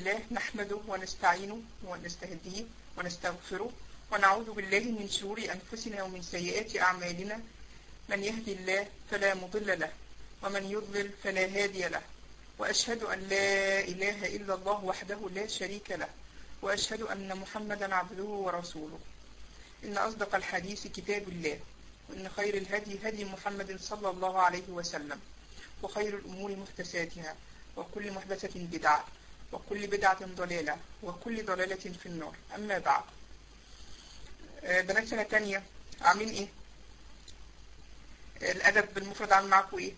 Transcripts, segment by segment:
الله نحمده ونستعينه ونستهديه ونستغفره ونعوذ بالله من شرور أنفسنا ومن سيئات أعمالنا من يهدي الله فلا مضل له ومن يضلل فلا هادي له وأشهد أن لا إله إلا الله وحده لا شريك له وأشهد أن محمدا عبده ورسوله إن أصدق الحديث كتاب الله وإن خير الهدي هدي محمد صلى الله عليه وسلم وخير الأمور محدثاتها وكل محدثة بدعة وكل بدعة ضلالة وكل ضلالة في النار أما بعد آه، بنات سنة تانية عاملين إيه؟ الأدب بالمفرد عامل معاكم إيه؟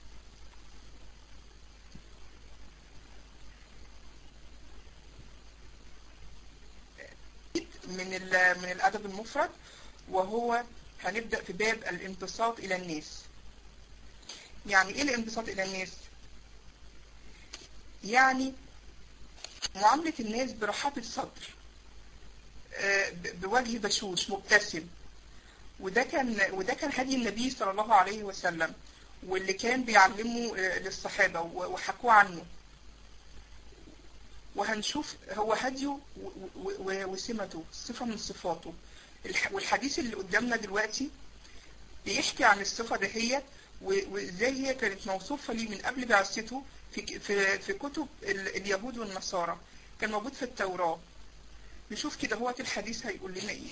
من ال- من الأدب المفرد وهو هنبدأ في باب الانبساط إلى الناس يعني إيه الانبساط إلى الناس؟ يعني معاملة الناس برحابة صدر آه، ب- بوجه بشوش مبتسم وده كان وده كان هدي النبي صلى الله عليه وسلم واللي كان بيعلمه آه، للصحابة و- وحكوه عنه وهنشوف هو هديه و- و- و- وسمته صفة من صفاته الح- والحديث اللي قدامنا دلوقتي بيحكي عن الصفة دهيت و- وازاي هي كانت موصوفة ليه من قبل بعثته في ك- في في كتب ال- اليهود والنصارى كان موجود في التوراة نشوف كده هو الحديث هيقول لنا ايه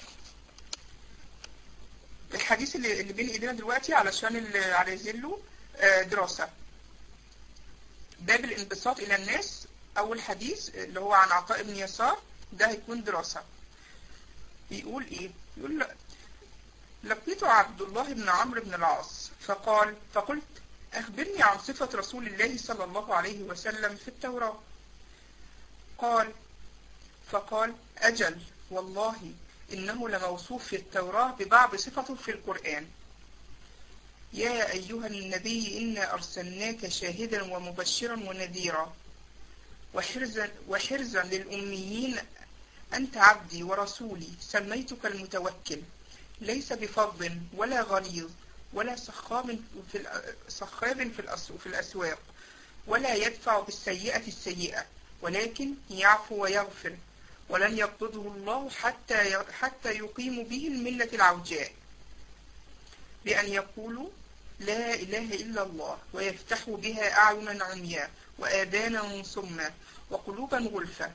الحديث اللي, اللي بين ايدينا دلوقتي علشان اللي عايزين له آه، دراسة باب الانبساط الى الناس اول حديث اللي هو عن عطاء بن يسار ده هيكون دراسة بيقول ايه يقول ل- لقيت عبد الله بن عمرو بن العاص فقال فقلت أخبرني عن صفة رسول الله صلى الله عليه وسلم في التوراة قال فقال أجل والله إنه لموصوف في التوراة ببعض صفته في القرآن يا أيها النبي إنا أرسلناك شاهدا ومبشرا ونذيرا وحرزا, وحرزا للأميين أنت عبدي ورسولي سميتك المتوكل ليس بفظ ولا غليظ ولا سخاب في الأ- سخاب في الأس- في الأسواق ولا يدفع بالسيئة السيئة ولكن يعفو ويغفر ولن يقبضه الله حتى ي- حتى يقيم به الملة العوجاء بأن يقولوا لا إله إلا الله ويفتحوا بها أعينا عمياء وآذانا صما وقلوبا غلفا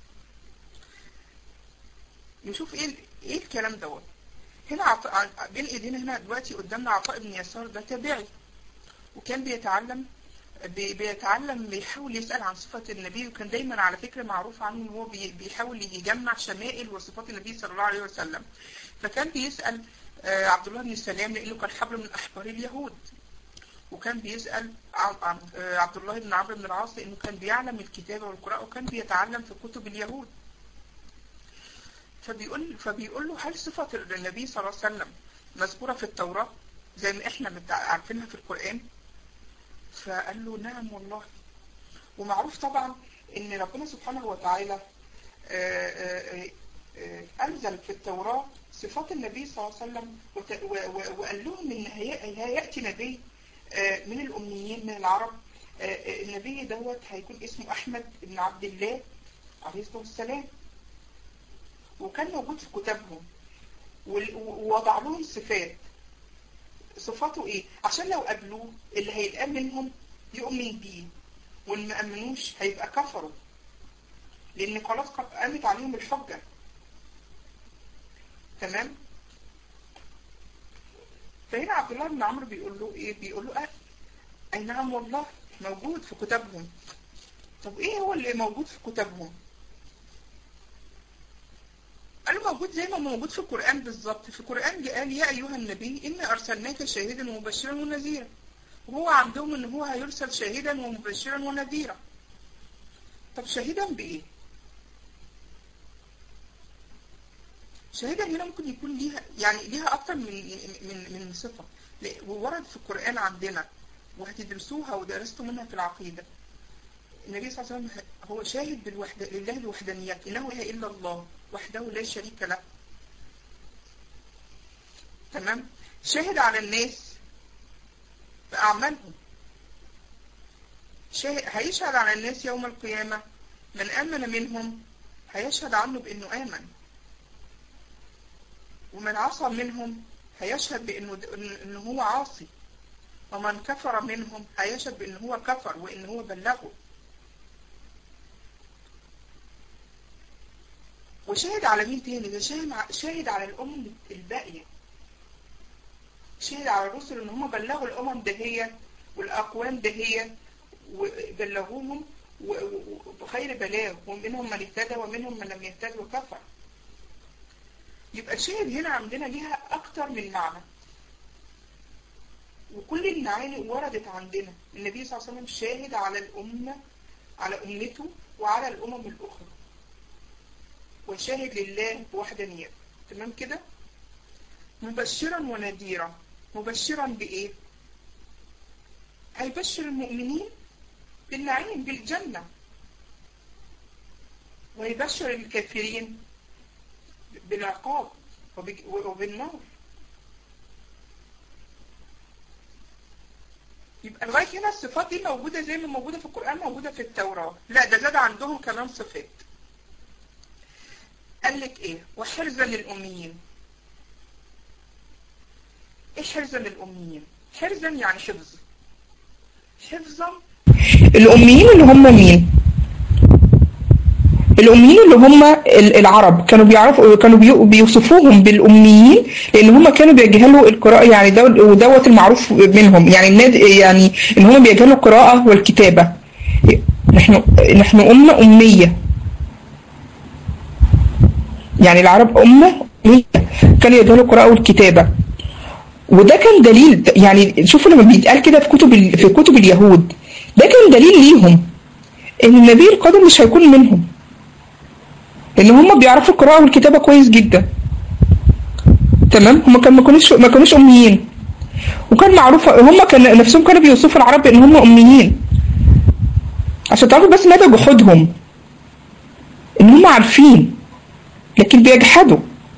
نشوف ايه ال- ايه الكلام دوت هنا عط... ع- بين ايدينا هنا دلوقتي قدامنا عطاء بن يسار ده تابعي وكان بيتعلم بي- بيتعلم بيحاول يسأل عن صفات النبي وكان دايما على فكرة معروف عنه ان هو بي- بيحاول يجمع شمائل وصفات النبي صلى الله عليه وسلم فكان بيسأل آه، عبد الله بن السلام لانه كان حبر من احبار اليهود وكان بيسأل عن عن- آه، عبد الله بن عمرو بن العاص لانه كان بيعلم الكتابة والقراءة وكان بيتعلم في كتب اليهود فبيقول فبيقول له هل صفة النبي صلى الله عليه وسلم مذكورة في التوراة زي ما احنا متع- عارفينها في القرآن فقال له نعم والله ومعروف طبعا ان ربنا سبحانه وتعالى آه، آه، آه، انزل في التوراة صفات النبي صلى الله عليه وسلم وت- و- و- وقال لهم ان هي- هياتي نبي آه، من الاميين من العرب آه، آه، النبي دوت هيكون اسمه احمد بن عبد الله عليه الصلاه والسلام وكان موجود في كتابهم وال- ووضع لهم صفات صفاته ايه عشان لو قابلوه اللي هيلقاه منهم يؤمن بيه واللي ما امنوش هيبقى كفروا لان خلاص قد قامت عليهم الحجه تمام فهنا عبد الله بن عمرو بيقول له ايه بيقول له أه اي نعم والله موجود في كتابهم طب ايه هو اللي موجود في كتابهم قال موجود زي ما موجود في القرآن بالظبط في القرآن قال يا أيها النبي إنا أرسلناك شاهدا ومبشرا ونذيرا وهو عندهم إن هو هيرسل شاهدا ومبشرا ونذيرا طب شاهدا بإيه؟ شاهدا هنا ممكن يكون ليها يعني ليها أكتر من من من صفة ل- وورد في القرآن عندنا وهتدرسوها ودرستوا منها في العقيدة النبي صلى الله عليه وسلم هو شاهد بالوحدة لله الوحدانية إنه لا إله إلا الله وحده لا شريك له تمام شاهد على الناس بأعمالهم شاهد هيشهد على الناس يوم القيامة من آمن منهم هيشهد عنه بأنه آمن ومن عصى منهم هيشهد بأنه إنه هو عاصي ومن كفر منهم هيشهد بأنه هو كفر وإنه هو بلغه وشاهد على مين تاني ده شاهد شاهد على الأمم الباقية شاهد على الرسل إن هم بلغوا الأمم دهيت والأقوام دهيت وبلغوهم بخير بلاغ ومنهم من اهتدى ومنهم من لم يهتدي وكفر يبقى الشاهد هنا عندنا ليها أكتر من معنى وكل المعاني وردت عندنا النبي صلى الله عليه وسلم شاهد على الأمة على أمته وعلى الأمم الأخرى وشاهد لله بوحدانيته تمام كده مبشرا ونذيرا مبشرا بإيه هيبشر المؤمنين بالنعيم بالجنة ويبشر الكافرين بالعقاب وبالنار يبقى لغاية هنا الصفات دي موجودة زي ما موجودة في القرآن موجودة في التوراة لا ده زاد عندهم كمان صفات قال لك ايه وحرزا للأميين ايه حرزا للأميين حرزا يعني حفظ حفظا الأميين اللي هم مين الأميين اللي هم العرب كانوا بيعرفوا كانوا بيوصفوهم بالأميين لأن هم كانوا بيجهلوا القراءة يعني ده ودوت المعروف منهم يعني الناد يعني إن هم بيجهلوا القراءة والكتابة نحن نحن أمة أمية يعني العرب أمة أمية كانوا يجهلوا القراءة والكتابة وده كان دليل يعني شوفوا لما بيتقال كده في كتب في كتب اليهود ده كان دليل ليهم ان النبي القادم مش هيكون منهم لان هم بيعرفوا القراءه والكتابه كويس جدا تمام هم كان ما كانوش ما كانوش اميين وكان معروف هم كان نفسهم كانوا بيوصفوا العرب ان هم اميين عشان تعرفوا بس مدى جحودهم ان هم عارفين لكن بيجحدوا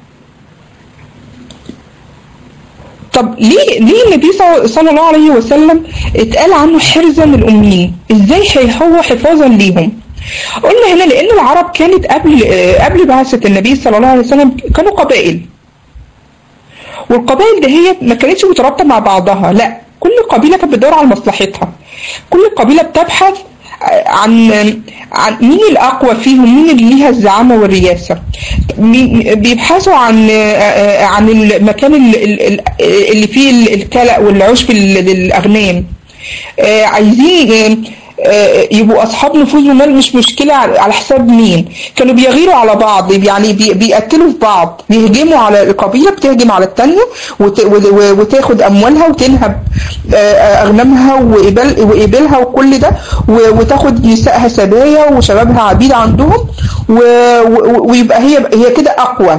طب ليه ليه النبي صلى الله عليه وسلم اتقال عنه حرزا الاميين ازاي هو حفاظا ليهم قلنا هنا لان العرب كانت قبل قبل بعثه النبي صلى الله عليه وسلم كانوا قبائل والقبائل دهيت ما كانتش مترابطه مع بعضها لا كل قبيله كانت بتدور على مصلحتها كل قبيله بتبحث عن عن مين الاقوى فيهم مين اللي ليها الزعامه والرياسه بيبحثوا عن عن المكان اللي فيه الكلأ والعشب للاغنام عايزين يبقوا اصحاب نفوذ ومال مش مشكله على حساب مين كانوا بيغيروا على بعض يعني بيقتلوا في بعض بيهجموا على القبيله بتهجم على الثانيه وتاخد اموالها وتنهب اغنامها وابلها وكل ده وتاخد نسائها سبايا وشبابها عبيد عندهم ويبقى هي هي كده اقوى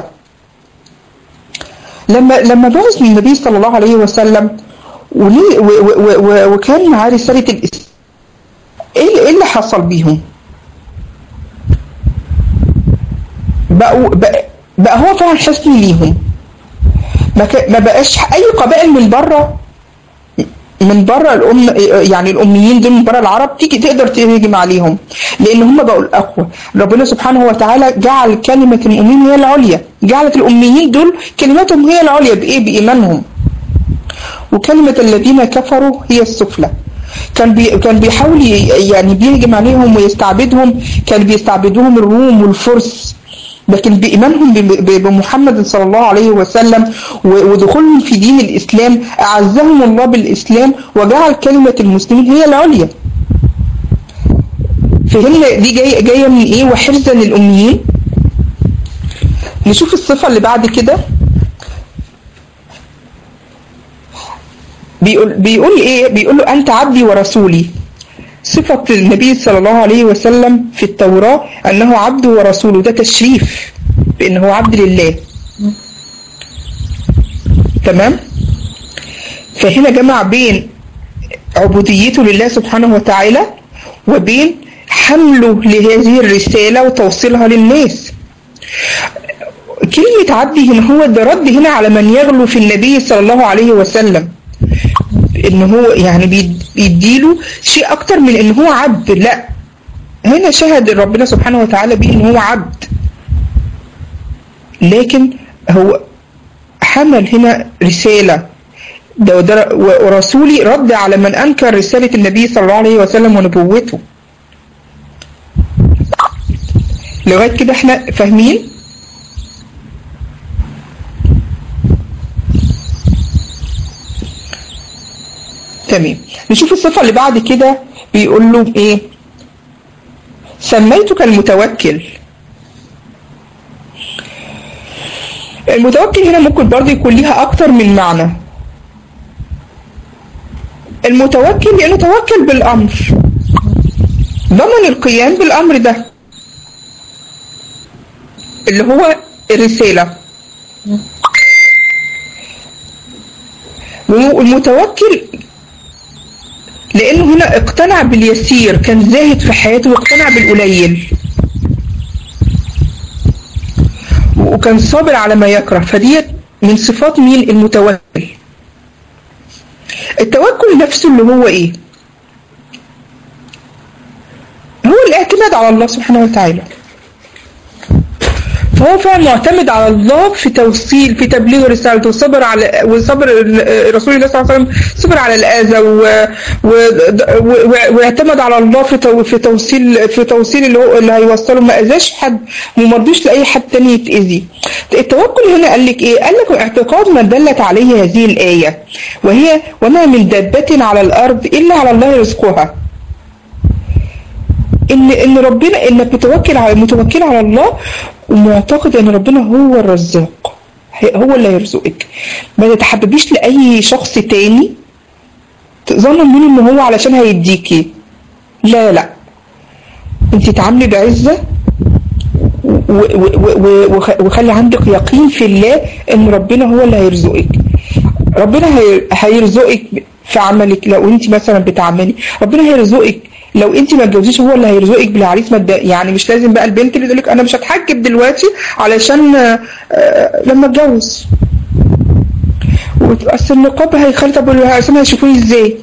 لما لما بعث النبي صلى الله عليه وسلم وليه وكان معاه رساله الاسلام ايه اللي حصل بيهم بقوا بقى, بقى هو فعلا حصن ليهم ما, ما بقاش اي قبائل من بره من بره الام يعني الاميين دول من بره العرب تيجي تقدر تهجم عليهم لان هم بقوا الاقوى ربنا سبحانه وتعالى جعل كلمه المؤمنين هي العليا جعلت الاميين دول كلمتهم هي العليا بايه بايمانهم وكلمه الذين كفروا هي السفلى كان بي كان بيحاول يعني بيهجم عليهم ويستعبدهم كان بيستعبدوهم الروم والفرس لكن بإيمانهم بمحمد صلى الله عليه وسلم ودخولهم في دين الإسلام أعزهم الله بالإسلام وجعل كلمة المسلمين هي العليا فهمنا دي جاية, جاية من إيه وحرزا للأميين نشوف الصفة اللي بعد كده بيقول بيقول ايه بيقول له انت عبدي ورسولي صفة النبي صلى الله عليه وسلم في التوراة انه عبد ورسوله ده تشريف بانه عبد لله تمام فهنا جمع بين عبوديته لله سبحانه وتعالى وبين حمله لهذه الرسالة وتوصيلها للناس كلمة عبدي هنا هو ده رد هنا على من يغلو في النبي صلى الله عليه وسلم ان هو يعني بيديله شيء اكتر من ان هو عبد لا هنا شهد ربنا سبحانه وتعالى بيه ان هو عبد لكن هو حمل هنا رسالة ده ده ورسولي رد على من أنكر رسالة النبي صلى الله عليه وسلم ونبوته لغاية كده احنا فاهمين تمام نشوف الصفة اللي بعد كده بيقول له ايه سميتك المتوكل المتوكل هنا ممكن برضه يكون ليها اكتر من معنى المتوكل لانه توكل بالامر ضمن القيام بالامر ده اللي هو الرسالة والمتوكل لانه هنا اقتنع باليسير كان زاهد في حياته واقتنع بالقليل وكان صابر على ما يكره فديت من صفات مين المتوكل التوكل نفسه اللي هو ايه هو الاعتماد على الله سبحانه وتعالى فهو فعلا معتمد على الله في توصيل في تبليغ رسالته وصبر على وصبر رسول الله صلى الله عليه وسلم صبر على الاذى واعتمد على الله في تو في توصيل في توصيل اللي هو اللي هيوصله ما اذاش حد وما رضيش لاي حد تاني يتاذي التوكل هنا قال لك ايه قال لك اعتقاد ما دلت عليه هذه الايه وهي وما من دابه على الارض الا على الله رزقها ان ان ربنا انك متوكل على متوكل على الله ومعتقد ان ربنا هو الرزاق هو اللي هيرزقك ما تتحببيش لاي شخص تاني تظن منه ان هو علشان هيديكي لا لا انت تعاملي بعزه وخلي عندك يقين في الله ان ربنا هو اللي هيرزقك ربنا هيرزقك في عملك لو انت مثلا بتعملي ربنا هيرزقك لو انت ما اتجوزيش هو اللي هيرزقك بالعريس مد... يعني مش لازم بقى البنت اللي تقول لك انا مش هتحجب دلوقتي علشان آه لما اتجوز اصل النقاب هيخلي طب العرسان هيشوفوني ازاي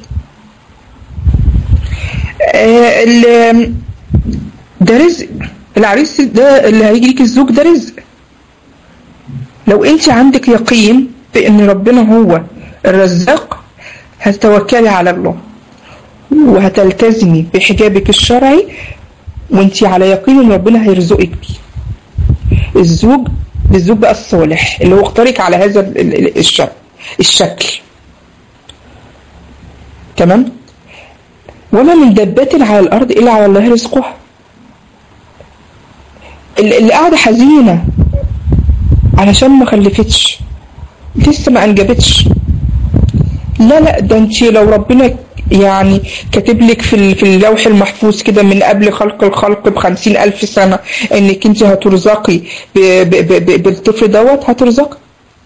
آه ده رزق العريس ده اللي هيجي لك الزوج ده رزق لو انت عندك يقين بان ربنا هو الرزاق هتتوكلي على الله وهتلتزمي بحجابك الشرعي وانت على يقين ان ربنا هيرزقك بيه الزوج الزوج بقى الصالح اللي هو اختارك على هذا الشكل الشكل تمام وما من دبات على الارض الا على الله رزقها اللي قاعده حزينه علشان ما خلفتش لسه ما انجبتش لا لا ده انت لو ربنا يعني كاتب لك في في اللوح المحفوظ كده من قبل خلق الخلق بخمسين ألف سنة إنك أنت هترزقي بالطفل دوت هترزقي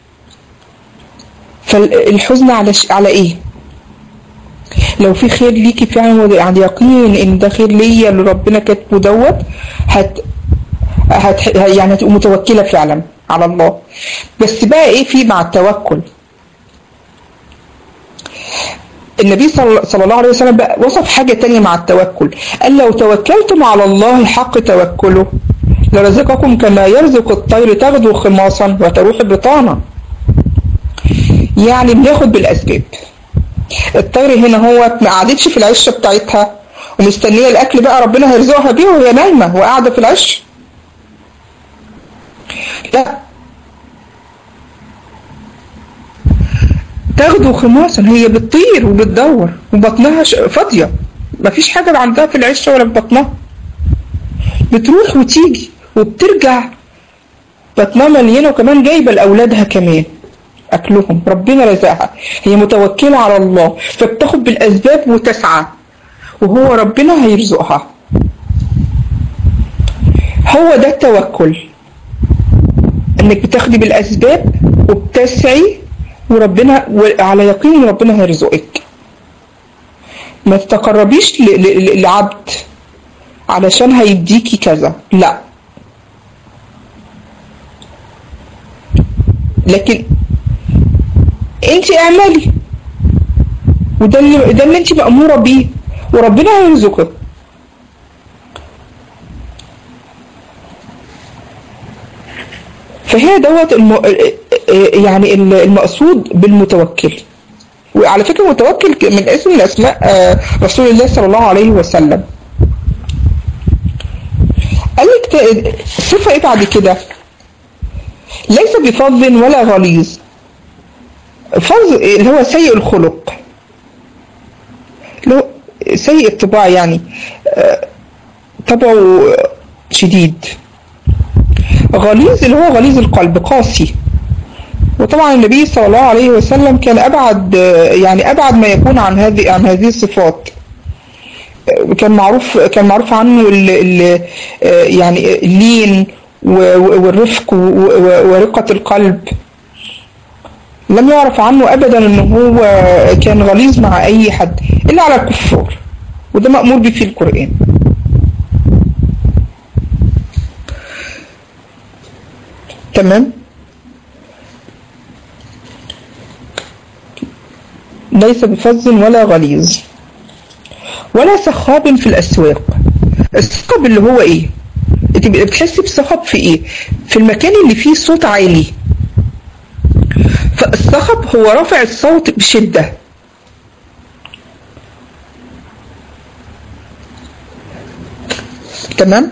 فالحزن على ش... على إيه؟ لو في خير ليكي فعلا يعني يقين إن ده خير ليا اللي ربنا كاتبه دوت هت... هت... يعني هتبقى متوكلة فعلا على الله بس بقى إيه في مع التوكل النبي صلى الله عليه وسلم بقى وصف حاجة تانية مع التوكل قال لو توكلتم على الله حق توكله لرزقكم كما يرزق الطير تغدو خماصا وتروح بطانا يعني بناخد بالأسباب الطير هنا هو ما قعدتش في العشة بتاعتها ومستنية الأكل بقى ربنا هيرزقها بيه وهي نايمة وقاعدة في العش لا تاخده خماصا هي بتطير وبتدور وبطنها فاضية مفيش حاجة عندها في العشة ولا في بطنها بتروح وتيجي وبترجع بطنها مليانة وكمان جايبة لأولادها كمان أكلهم ربنا رزقها هي متوكلة على الله فبتاخد بالأسباب وتسعى وهو ربنا هيرزقها هو ده التوكل انك بتاخدي بالاسباب وبتسعي وربنا على يقين ان ربنا هيرزقك ما تتقربيش لعبد علشان هيديكي كذا لا لكن انت اعملي وده اللي ده اللي انت مأمورة بيه وربنا هيرزقك فهي دوت الم... يعني المقصود بالمتوكل وعلى فكرة المتوكل من اسم من أسماء رسول الله صلى الله عليه وسلم قال لك الصفة ايه بعد كده ليس بفظ ولا غليظ فظ اللي هو سيء الخلق اللي هو سيء الطباع يعني طبعه شديد غليظ اللي هو غليظ القلب قاسي وطبعا النبي صلى الله عليه وسلم كان ابعد يعني ابعد ما يكون عن هذه عن هذه الصفات كان معروف كان معروف عنه ال ال يعني اللين والرفق ورقة القلب لم يعرف عنه ابدا ان هو كان غليظ مع اي حد الا على الكفار وده مأمور به في القرآن تمام ليس بفظ ولا غليظ ولا سخاب في الأسواق السخاب اللي هو ايه انت بتحسي بسخب في ايه في المكان اللي فيه صوت عالي فالسخب هو رفع الصوت بشدة تمام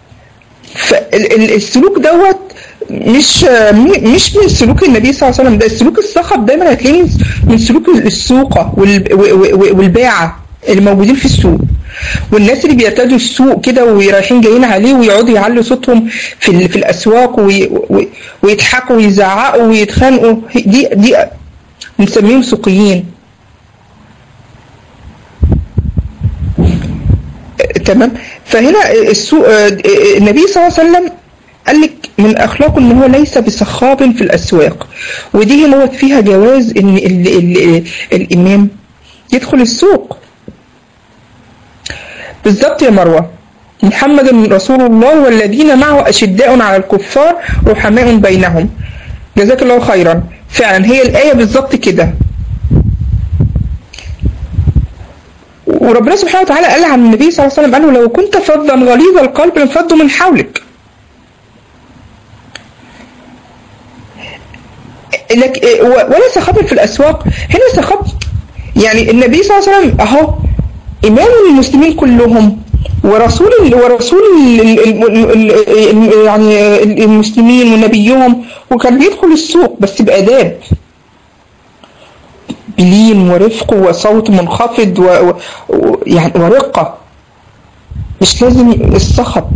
فالسلوك دوت مش مش من سلوك النبي صلى الله عليه وسلم ده السلوك الصخب دايما هتلاقيه من سلوك السوقه والباعه اللي موجودين في السوق والناس اللي بيرتدوا السوق كده ورايحين جايين عليه ويقعدوا يعلوا صوتهم في في الاسواق ويضحكوا ويزعقوا ويتخانقوا دي دي بنسميهم سوقيين تمام فهنا السوق النبي صلى الله عليه وسلم قال لك من اخلاقه ان هو ليس بسخاب في الاسواق ودي هو فيها جواز ان ال ال ال الامام يدخل السوق بالظبط يا مروه محمد رسول الله والذين معه اشداء على الكفار رحماء بينهم جزاك الله خيرا فعلا هي الايه بالظبط كده وربنا سبحانه وتعالى قال عن النبي صلى الله عليه وسلم قال له لو كنت فظا غليظ القلب لانفضوا من حولك لك ولا سخاب في الاسواق هنا سخاب يعني النبي صلى الله عليه وسلم اهو امام المسلمين كلهم ورسول ورسول يعني المسلمين ونبيهم وكان بيدخل السوق بس باداب بلين ورفق وصوت منخفض و, و يعني ورقه مش لازم الصخب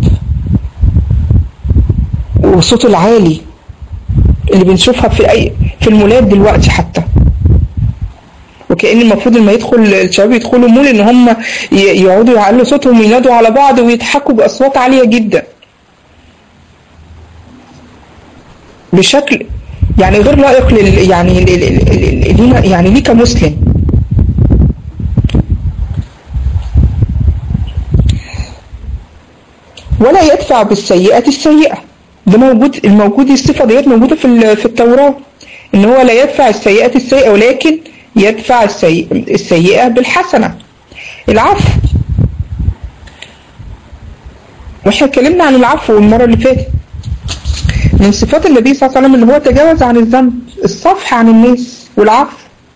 والصوت العالي اللي بنشوفها في اي في المولات دلوقتي حتى وكأن المفروض لما يدخل الشباب يدخلوا مول ان هم يقعدوا يعلوا صوتهم وينادوا على بعض ويضحكوا باصوات عاليه جدا بشكل يعني غير لائق لل يعني لينا يعني ليه كمسلم ولا يدفع بالسيئة السيئة ده موجود الموجود الصفة ديت موجودة في في التوراة ان هو لا يدفع السيئة السيئة ولكن يدفع السيئة, السيئة بالحسنة العفو واحنا اتكلمنا عن العفو المرة اللي فاتت من صفات النبي صلى الله عليه وسلم ان هو تجاوز عن الذنب الصفح عن الناس والعفو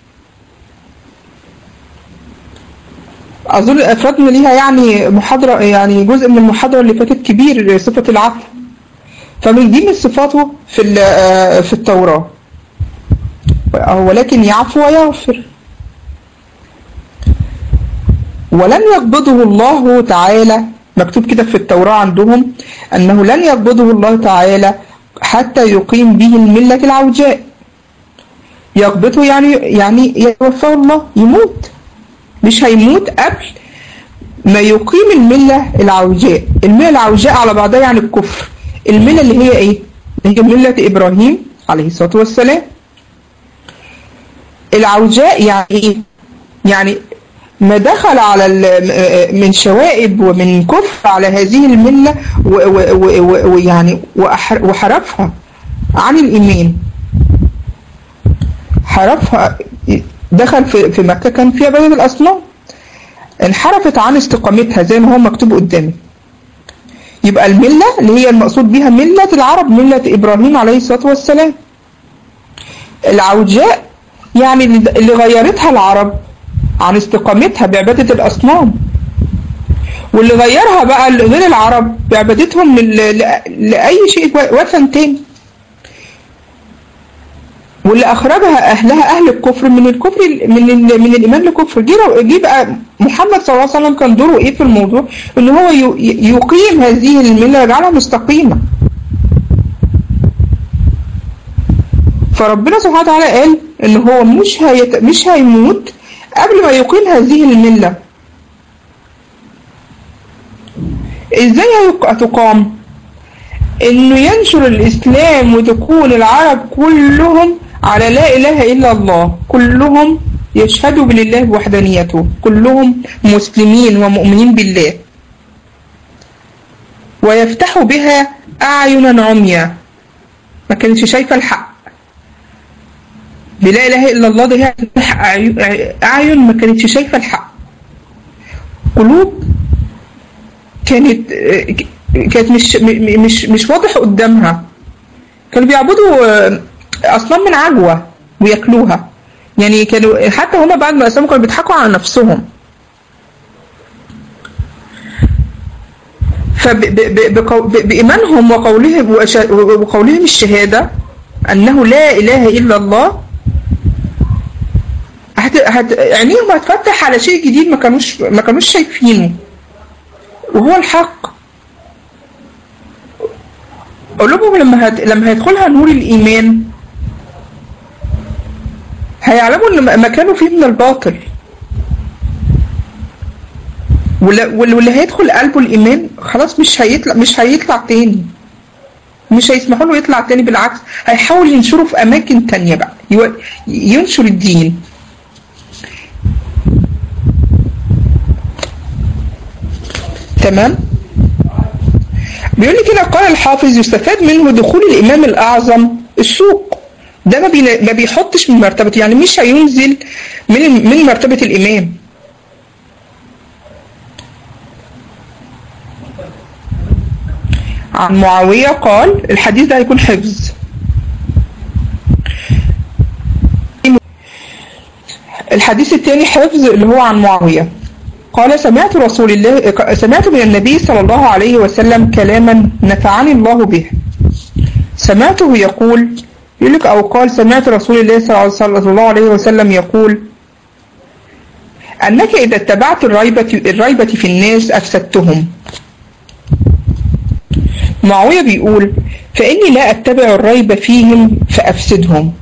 اظن افردنا ليها يعني محاضرة يعني جزء من المحاضرة اللي فاتت كبير صفة العفو فمن دي من صفاته في في التوراة ولكن يعفو ويغفر ولن يقبضه الله تعالى مكتوب كده في التوراة عندهم أنه لن يقبضه الله تعالى حتى يقيم به الملة العوجاء يقبضه يعني يعني يتوفاه الله يموت مش هيموت قبل ما يقيم الملة العوجاء الملة العوجاء على بعضها يعني الكفر الملة اللي هي ايه هي ملة ابراهيم عليه الصلاة والسلام العوجاء يعني ايه يعني ما دخل على من شوائب ومن كفر على هذه الملة ويعني وحرفها عن الإيمان حرفها دخل في, في مكة كان فيها بلد الأصنام انحرفت عن استقامتها زي ما هو مكتوب قدامي يبقى الملة اللي هي المقصود بها ملة العرب ملة إبراهيم عليه الصلاة والسلام العوجاء يعني اللي غيرتها العرب عن استقامتها بعبادة الأصنام واللي غيرها بقى غير العرب بعبادتهم لأي شيء وثن تاني واللي أخرجها أهلها أهل الكفر من الكفر من ال من الإيمان للكفر جه بقى محمد صلى الله عليه وسلم كان دوره إيه في الموضوع؟ إن هو يقيم هذه الملة يجعلها مستقيمة. فربنا سبحانه وتعالى قال إن هو مش هيت مش هيموت قبل ما يقيم هذه الملة. إزاي هتقام؟ إنه ينشر الإسلام وتكون العرب كلهم على لا إله إلا الله كلهم يشهدوا بالله بوحدانيته كلهم مسلمين ومؤمنين بالله ويفتحوا بها أعينا عميا ما كانتش شايفة الحق بلا إله إلا الله دي هتفتح أعين ما كانتش شايفة الحق قلوب كانت كانت مش مش مش واضح قدامها كانوا بيعبدوا اصنام من عجوه وياكلوها يعني كانوا حتى هما بعد ما اسلموا كانوا بيضحكوا على نفسهم فبإيمانهم وقولهم وقولهم الشهادة أنه لا إله إلا الله هت... هت... عينيهم هتفتح على شيء جديد ما كانوش ما كانوش شايفينه وهو الحق قلوبهم لما هت... لما هيدخلها نور الإيمان هيعلموا ان ما كانوا فيه من الباطل واللي هيدخل قلبه الإيمان خلاص مش هيطلع مش هيطلع تاني مش هيسمحوا له يطلع تاني بالعكس هيحاول ينشره في أماكن تانية بقى ينشر الدين تمام بيقول لي كده قال الحافظ يستفاد منه دخول الإمام الأعظم السوق ده ما, بي... ما بيحطش من مرتبته يعني مش هينزل من من مرتبة الإمام عن معاوية قال الحديث ده هيكون حفظ الحديث الثاني حفظ اللي هو عن معاوية قال سمعت رسول الله سمعت من النبي صلى الله عليه وسلم كلاما نفعني الله به سمعته يقول يقول لك أو قال سمعت رسول الله صلى الله عليه وسلم يقول أنك إذا اتبعت الريبة, الريبة في الناس أفسدتهم معاوية بيقول فإني لا أتبع الريب فيهم فأفسدهم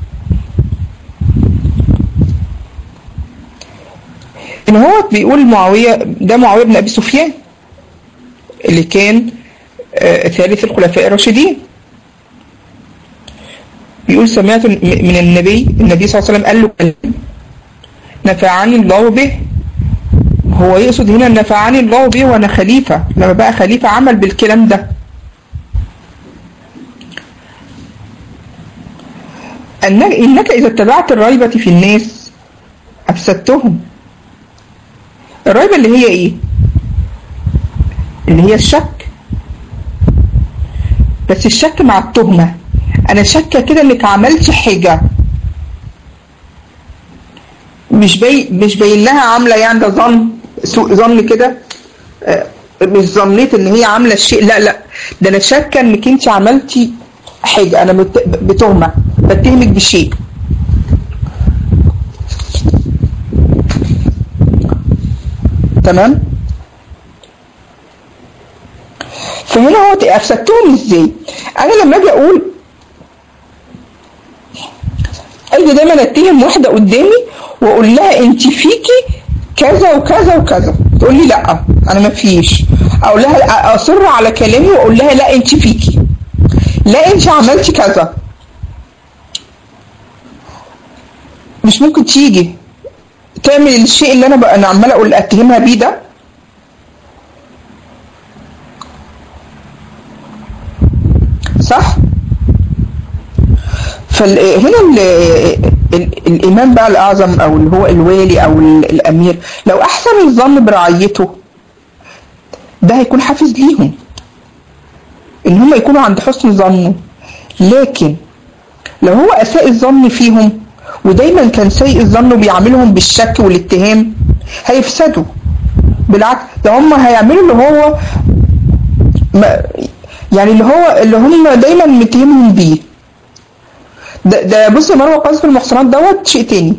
إن هو بيقول معاوية ده معاوية بن أبي سفيان اللي كان آه ثالث الخلفاء الراشدين بيقول سمعت من النبي النبي صلى الله عليه وسلم قال له نفعني الله به هو يقصد هنا نفعني الله به وانا خليفة لما بقى خليفة عمل بالكلام ده أنك, إنك إذا اتبعت الريبة في الناس أفسدتهم الريبة اللي هي إيه اللي هي الشك بس الشك مع التهمة أنا شاكة كده إنك عملتي حاجة مش باين مش باين لها عاملة يعني ده ظن سوء ظن كده مش ظنيت ان هي عامله الشيء لا لا ده انا شاكه انك انت عملتي حاجه انا بتهمه بتهمك بشيء تمام فهنا هو افسدتهم ازاي انا لما اجي اقول اجي دايما اتهم واحده قدامي واقول لها انت فيكي كذا وكذا وكذا تقول لي لا انا ما فيش اقول لها اصر على كلامي واقول لها لا انت فيكي لا انت عملتي كذا مش ممكن تيجي تعمل الشيء اللي انا بقى انا عماله اقول اتهمها بيه ده صح فهنا الامام بقى الاعظم او اللي هو الوالي او الامير لو احسن الظن برعيته ده هيكون حافز ليهم ان هم يكونوا عند حسن ظنه لكن لو هو اساء الظن فيهم ودايما كان سيء الظن وبيعاملهم بالشك والاتهام هيفسدوا بالعكس ده هم هيعملوا اللي هو ما يعني اللي هو اللي هم دايما متهمهم بيه ده ده بص يا مروه قذف المحصنات دوت شيء تاني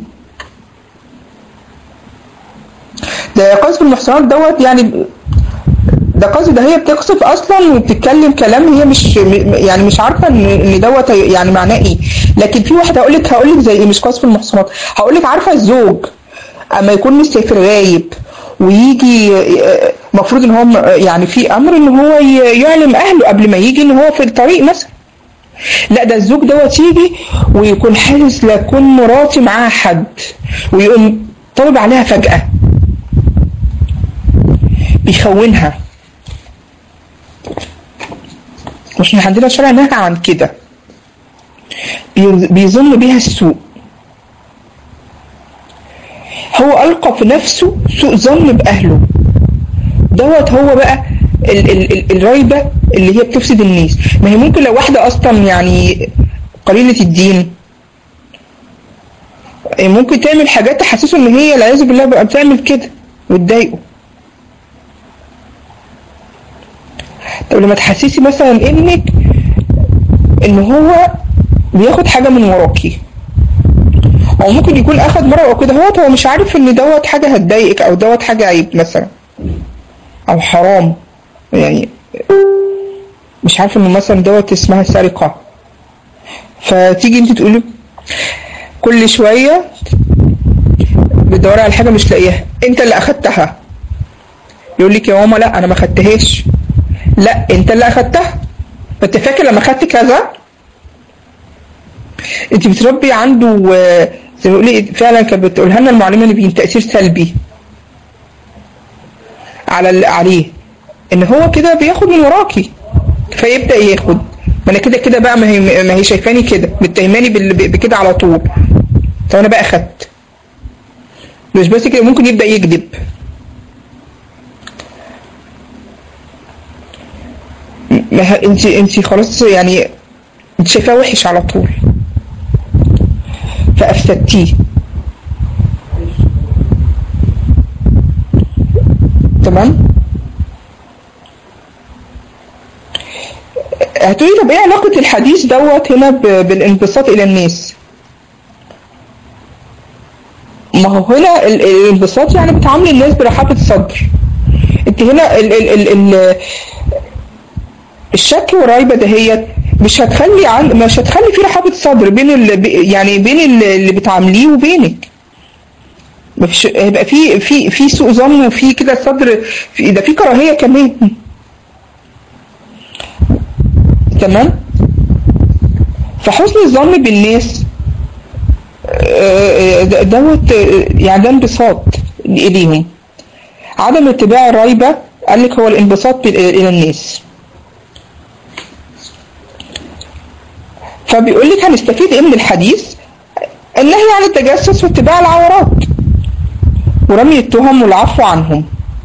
ده قذف المحصنات دوت يعني ده قذف ده هي بتقصف اصلا وبتتكلم كلام هي مش يعني مش عارفه ان ان دوت يعني معناه ايه لكن في واحده هقول لك هقول لك زي ايه مش قذف المحصنات هقول لك عارفه الزوج اما يكون مسافر غايب ويجي المفروض ان هو يعني في امر ان هو يعلم اهله قبل ما يجي ان هو في الطريق مثلا لا ده الزوج دوت يجي ويكون حاسس لا تكون مراتي معاها حد ويقوم طالب عليها فجأة بيخونها مش عندنا شرع نهى عن كده بيظن بيها السوء هو ألقى في نفسه سوء ظن بأهله دوت هو بقى ال ال ال الريبة اللي هي بتفسد الناس ما هي ممكن لو واحدة أصلا يعني قليلة الدين ممكن تعمل حاجات تحسسه ان هي العياذ بالله بقى بتعمل كده وتضايقه طب لما تحسسي مثلا ابنك ان هو بياخد حاجة من وراكي او ممكن يكون اخد مرة او كده هو هو مش عارف ان دوت حاجة هتضايقك او دوت حاجة عيب مثلا او حرام يعني مش عارف انه مثلا دوت اسمها سرقة فتيجي انت تقولي كل شوية بتدوري على حاجة مش لاقيها انت اللي اخدتها يقول لك يا ماما لا انا ما خدتهاش لا انت اللي اخدتها انت فاكر لما خدت كذا انت بتربي عنده زي ما بيقول فعلا كانت بتقولها لنا المعلمه ان بين تاثير سلبي على عليه ان هو كده بياخد من وراكي فيبدا ياخد ما انا كده كده بقى ما هي ما هي شايفاني كده متهماني بكده على طول طب انا بقى اخدت مش بس كده ممكن يبدا يكذب ما انت انت خلاص يعني انت شايفاه وحش على طول فافسدتيه تمام هتقولي طب ايه علاقة الحديث دوت هنا بالانبساط الى الناس ما هو هنا الانبساط يعني بتعامل الناس برحابة صدر انت هنا ال ال ال ال الشك والريبة دهيت مش هتخلي عن مش هتخلي في رحابة صدر بين ال... يعني بين اللي بتعامليه وبينك مفيش هيبقى في في في سوء ظن وفي كده صدر في ده في كراهية كمان تمام فحسن الظن بالناس دوت يعني ده انبساط اليهم عدم اتباع الريبة قال لك هو الانبساط الى الناس فبيقول لك هنستفيد ايه من الحديث النهي عن التجسس واتباع العورات ورمي التهم والعفو عنهم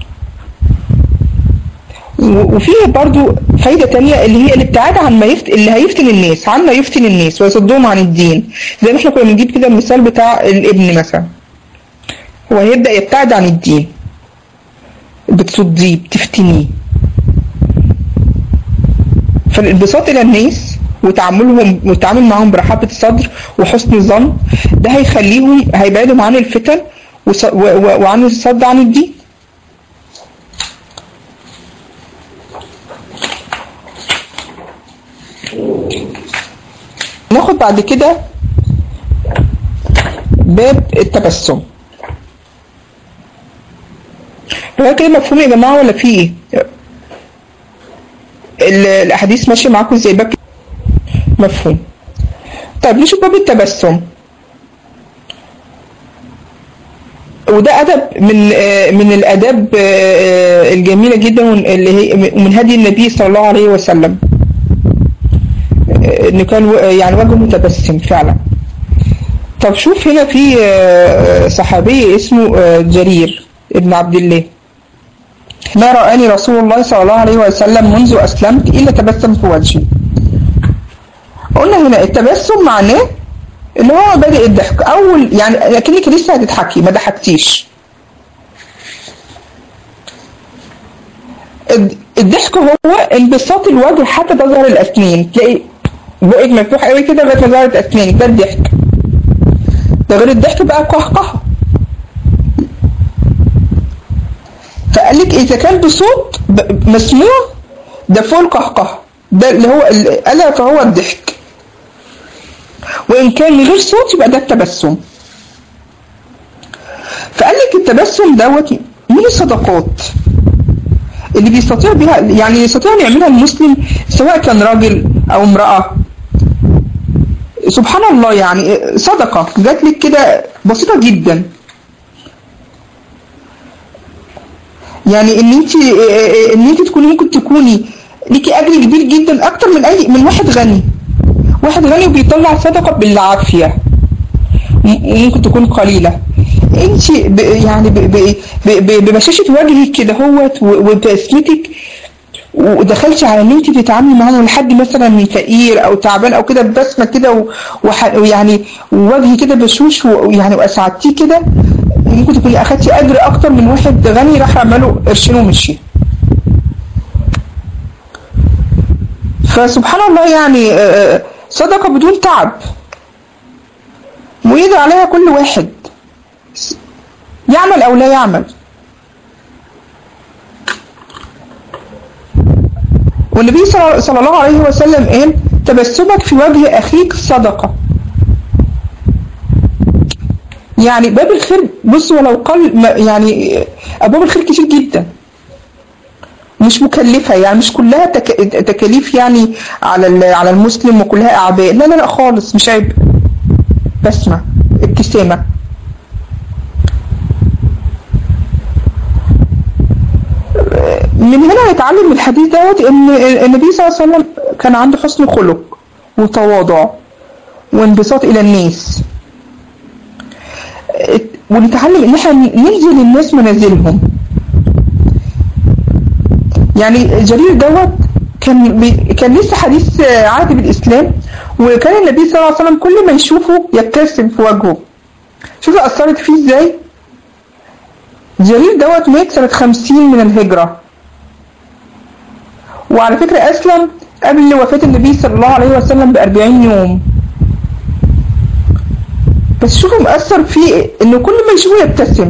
وفيه برضو فايدة تانية اللي هي الابتعاد عن ما يفت... اللي هيفتن الناس عن ما يفتن الناس ويصدهم عن الدين زي ما احنا كنا بنجيب كده المثال بتاع الابن مثلا هو هيبدأ يبتعد عن الدين بتصديه بتفتنيه فالانبساط الى الناس وتعاملهم والتعامل معهم برحابة الصدر وحسن الظن ده هيخليهم هيبعدهم عن الفتن وص... و... و... وعن الصد عن الدين ناخد بعد كده باب التبسم هو كده مفهوم يا جماعة ولا في ايه؟ الاحاديث ماشية معاكم زي باب مفهوم طيب نشوف باب التبسم وده ادب من من الاداب الجميله جدا اللي هي من هدي النبي صلى الله عليه وسلم انه كان يعني وجهه متبسم فعلا طب شوف هنا في صحابي اسمه جرير ابن عبد الله ما رآني رسول الله صلى الله عليه وسلم منذ أسلمت إلا تبسم في وجهي قلنا هنا التبسم معناه ان هو بادئ الضحك اول يعني لكنك لسه هتضحكي ما ضحكتيش الضحك هو انبساط الوجه حتى تظهر الاسنان تلاقي بقك مفتوح قوي كده لغايه ما ظهرت اسنانك ده الضحك ده غير الضحك بقى قهقهه فقال لك اذا كان بصوت مسموع ده فوق القهقهه ده اللي هو الا فهو الضحك وإن كان من غير صوت يبقى ده التبسم فقال لك التبسم دوت من الصدقات اللي بيستطيع بها يعني يستطيع ان يعملها المسلم سواء كان راجل او امرأة سبحان الله يعني صدقة جات لك كده بسيطة جدا يعني ان انت ان انت تكوني ممكن تكوني ليكي اجر كبير جدا اكتر من اي من واحد غني واحد غني وبيطلع صدقة بالعافية ممكن تكون قليلة انت ب يعني ببشاشة وجهك كده هوت وبسمتك ودخلتي على ان انت تتعاملي معاه لحد مثلا فقير او تعبان او كده ببسمه كده ويعني ووجهي كده بشوش ويعني واسعدتيه كده ممكن تكوني اخدتي اجر اكتر من واحد غني راح عمله قرشين ومشي فسبحان الله يعني صدقة بدون تعب ويدعى عليها كل واحد يعمل أو لا يعمل والنبي صلى الله عليه وسلم قال تبسمك في وجه أخيك صدقة يعني باب الخير بص ولو قل يعني أبواب الخير كتير جدا مش مكلفة يعني مش كلها تك... تكاليف يعني على على المسلم وكلها أعباء لا لا لا خالص مش عيب بسمة ابتسامة من هنا نتعلم من الحديث دوت ان النبي صلى الله عليه وسلم كان عنده حسن خلق وتواضع وانبساط الى الناس ونتعلم ان احنا ننزل الناس منازلهم يعني جرير دوت كان بي كان لسه حديث عهد بالاسلام وكان النبي صلى الله عليه وسلم كل ما يشوفه يبتسم في وجهه شوفوا اثرت فيه ازاي جرير دوت مات سنة 50 من الهجرة وعلى فكرة أسلم قبل وفاة النبي صلى الله عليه وسلم بأربعين يوم بس شوفوا مأثر فيه إنه كل ما يشوفه يبتسم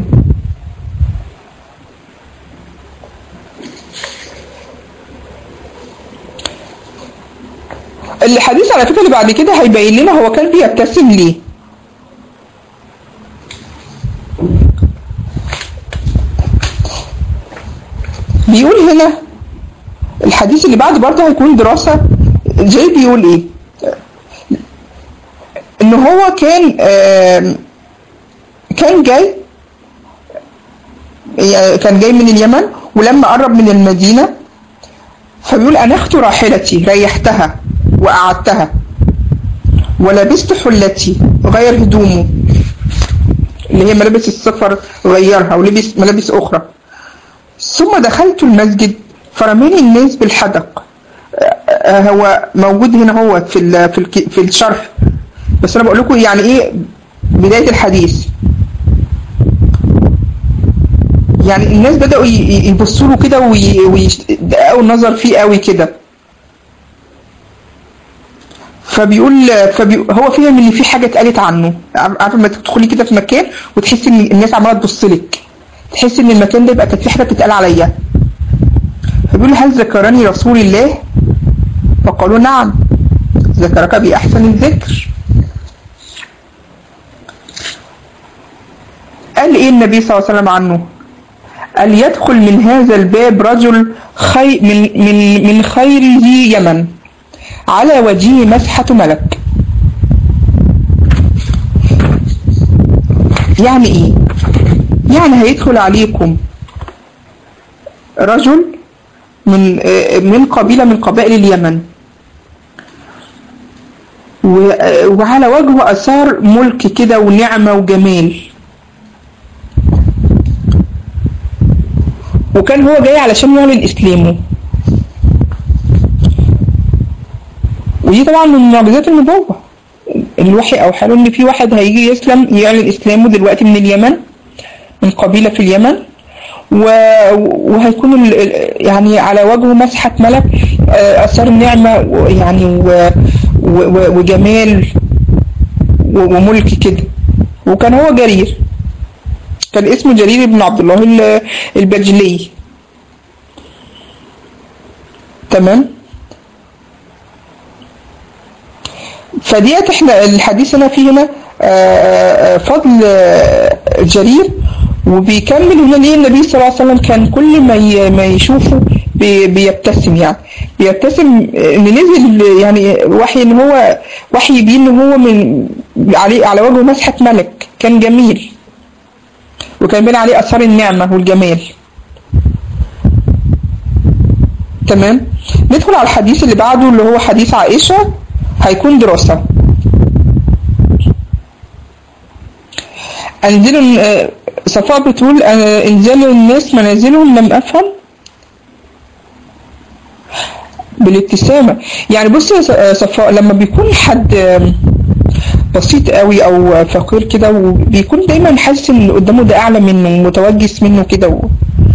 الحديث على فكرة اللي بعد كده هيبين لنا هو كان بيبتسم ليه بيقول هنا الحديث اللي بعد برضه هيكون دراسة جاي بيقول ايه ان هو كان كان جاي كان جاي من اليمن ولما قرب من المدينة فبيقول أنخت راحلتي ريحتها وقعدتها ولبست حلتي غير هدومه اللي هي ملابس السفر غيرها ولبس ملابس أخرى ثم دخلت المسجد فرماني الناس بالحدق هو موجود هنا هو في ال في ال في الشرح بس انا بقول لكم يعني ايه بدايه الحديث يعني الناس بداوا يبصوا له كده ويدققوا النظر فيه قوي كده فبيقول فبي هو فهم ان في حاجه اتقالت عنه عارفه لما تدخلي كده في مكان وتحسي ان الناس عماله تبص لك تحس ان المكان ده يبقى كانت في حاجه بتتقال عليا فبيقول هل ذكرني رسول الله فقالوا نعم ذكرك بأحسن الذكر قال ايه النبي صلى الله عليه وسلم عنه قال يدخل من هذا الباب رجل خي من من من خير ذي يمن على وجهه مسحة ملك يعني ايه يعني هيدخل عليكم رجل من من قبيلة من قبائل اليمن وعلى وجهه أثار ملك كده ونعمة وجمال وكان هو جاي علشان يعلن اسلامه ودي طبعا من معجزات النبوة الوحي أوحى له إن في واحد هيجي يسلم يعلن إسلامه دلوقتي من اليمن من قبيلة في اليمن و- وهيكون ال- ال- يعني على وجهه مسحة ملك آه، أثار نعمة و- يعني و- و- و- وجمال و- وملك كده وكان هو جرير كان اسمه جرير بن عبد الله ال- البجلي تمام فديت احنا الحديث هنا فيه هنا آه، آه، فضل آه، جرير وبيكمل هنا ليه النبي صلى الله عليه وسلم كان كل ما ي- ما يشوفه بي- بيبتسم يعني بيبتسم آه، ان نزل يعني وحي ان هو وحي بيه ان هو من عليه على وجهه مسحة ملك كان جميل وكان بين عليه اثار النعمة والجمال تمام ندخل على الحديث اللي بعده اللي هو حديث عائشة هيكون دراسة أنزلوا آه، صفاء بتقول آه، انزلوا الناس منازلهم لم أفهم بالابتسامة يعني بصي يا س- آه، صفاء لما بيكون حد آم، بسيط قوي او فقير كده وبيكون دايما حاسس ان اللي قدامه ده اعلى منه متوجس منه كده و...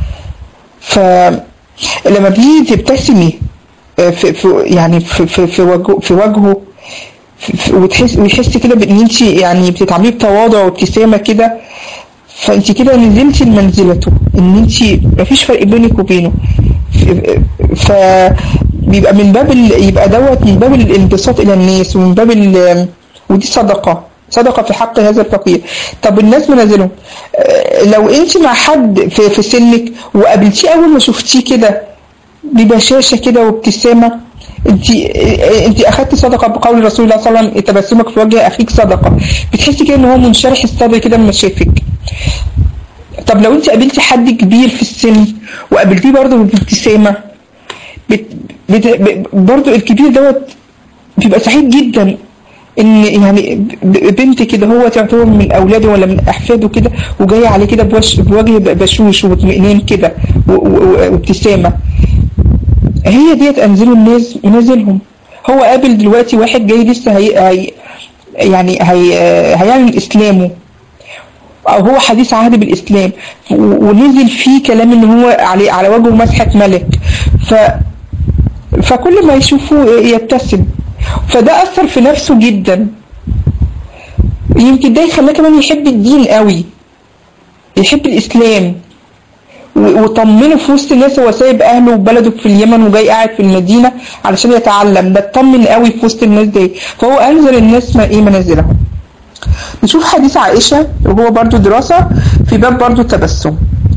فلما بيجي تبتسمي آه، في, في يعني في في في وجهه في وجهه في- في- وتحس ويحس كده بان انت يعني بتتعامليه بتواضع وابتسامه كده فانت كده نزلتي لمنزلته ان انت مفيش فرق بينك وبينه ف بيبقى من باب ال... يبقى دوت من باب الانبساط الى الناس ومن باب ال... ودي صدقه صدقه في حق هذا الفقير طب الناس منازلهم آه، لو انت مع حد في, في سنك وقابلتيه اول ما شفتيه كده ببشاشه كده وابتسامه انت انت اخدت صدقه بقول رسول الله صلى الله عليه وسلم تبسمك في وجه اخيك صدقه بتحسي كده ان هو منشرح الصدر كده لما شافك طب لو انت قابلتي حد كبير في السن وقابلتيه برضه بابتسامه بت... بت... ب- برضه الكبير دوت بيبقى سعيد جدا ان يعني ب- بنت كده هو تعتبر من اولاده ولا من احفاده كده وجايه عليه كده بوش بوجه بشوش واطمئنان كده و- و- وابتسامه هي ديت انزلوا الناس منازلهم هو قابل دلوقتي واحد جاي لسه هي, هي يعني هي هيعلن اسلامه او هو حديث عهد بالاسلام و- ونزل فيه كلام ان هو عليه على وجهه مسحه ملك ف فكل ما يشوفه يبتسم فده اثر في نفسه جدا يمكن ده يخليه كمان يحب الدين قوي يحب الاسلام و- وطمنه في وسط الناس هو سايب اهله وبلده في اليمن وجاي قاعد في المدينه علشان يتعلم ده اطمن قوي في وسط الناس دي فهو انزل الناس ما ايه منازلهم نشوف حديث عائشه وهو برضو دراسه في باب برضو التبسم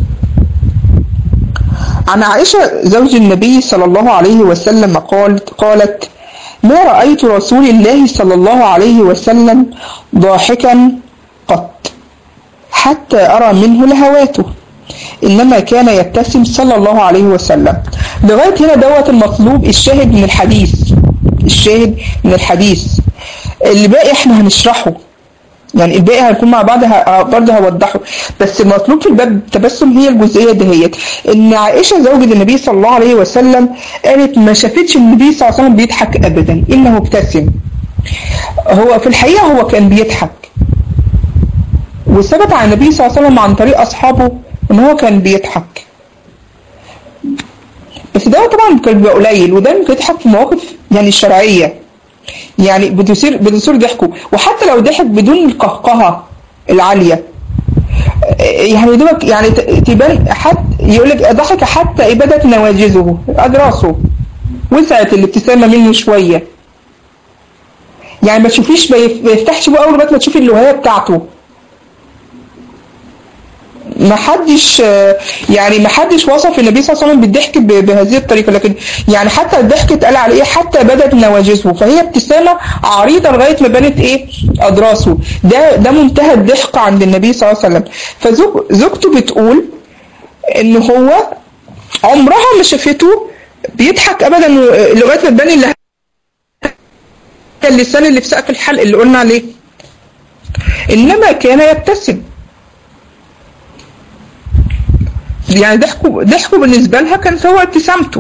عن عائشة زوج النبي صلى الله عليه وسلم قالت قالت ما رأيت رسول الله صلى الله عليه وسلم ضاحكا قط حتى أرى منه لهواته إنما كان يبتسم صلى الله عليه وسلم لغاية هنا دوت المطلوب الشاهد من الحديث الشاهد من الحديث اللي باقي احنا هنشرحه يعني الباقي هنكون مع بعض ه- برضه هوضحه بس المطلوب في الباب التبسم هي الجزئيه دهيت ان عائشه زوجة النبي صلى الله عليه وسلم قالت ما شافتش النبي صلى الله عليه وسلم بيضحك ابدا انه ابتسم هو في الحقيقه هو كان بيضحك وثبت عن النبي صلى الله عليه وسلم عن طريق اصحابه ان هو كان بيضحك بس ده طبعا كان بيبقى قليل وده بيضحك في مواقف يعني شرعيه يعني بتصير بتصير ضحكه وحتى لو ضحك بدون القهقهه العاليه يعني دوبك يعني ت- تبان حتى يقول لك ضحك حتى ابدت نواجذه اضراسه وسعت الابتسامه منه شويه يعني ما تشوفيش ما يف- ما يفتحش بقى اول ما تشوفي اللهايه بتاعته ما حدش يعني ما حدش وصف النبي صلى الله عليه وسلم بالضحك ب- بهذه الطريقه لكن يعني حتى الضحك اتقال على ايه حتى بدت نواجذه فهي ابتسامه عريضه لغايه ما بانت ايه اضراسه ده ده منتهى الضحك عند النبي صلى الله عليه وسلم فزوجته بتقول ان هو عمرها ما شافته بيضحك ابدا لغايه ما تبان اللي اللسان اللي في سقف الحلق اللي قلنا عليه انما كان يبتسم يعني ضحكه ضحكه بالنسبة لها كان هو ابتسامته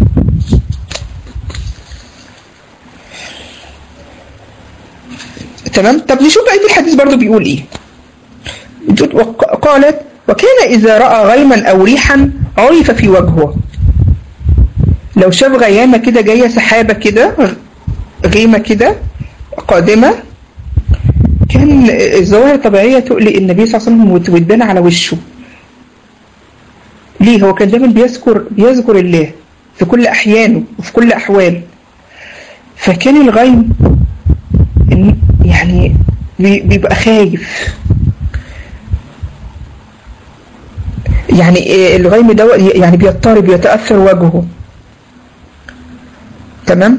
تمام طب نشوف بقية الحديث برضو بيقول ايه بتقول وق- قالت وكان إذا رأى غيما أو ريحا عرف في وجهه لو شاف غيامة كده جاية سحابة كده غيمة كده قادمة كان الظواهر الطبيعية تقلق النبي صلى الله عليه وسلم وتودان على وشه ليه هو كان دايما بيذكر بيذكر الله في كل أحيانه وفي كل أحوال فكان الغيم إن- يعني بي- بيبقى خايف يعني إيه الغيم ده يعني بيضطرب يتأثر وجهه تمام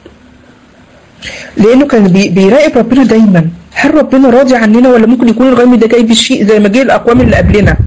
لأنه كان بي- بيراقب ربنا دايما هل ربنا راضي عننا ولا ممكن يكون الغيم ده جاي بالشيء زي ما جه الأقوام اللي قبلنا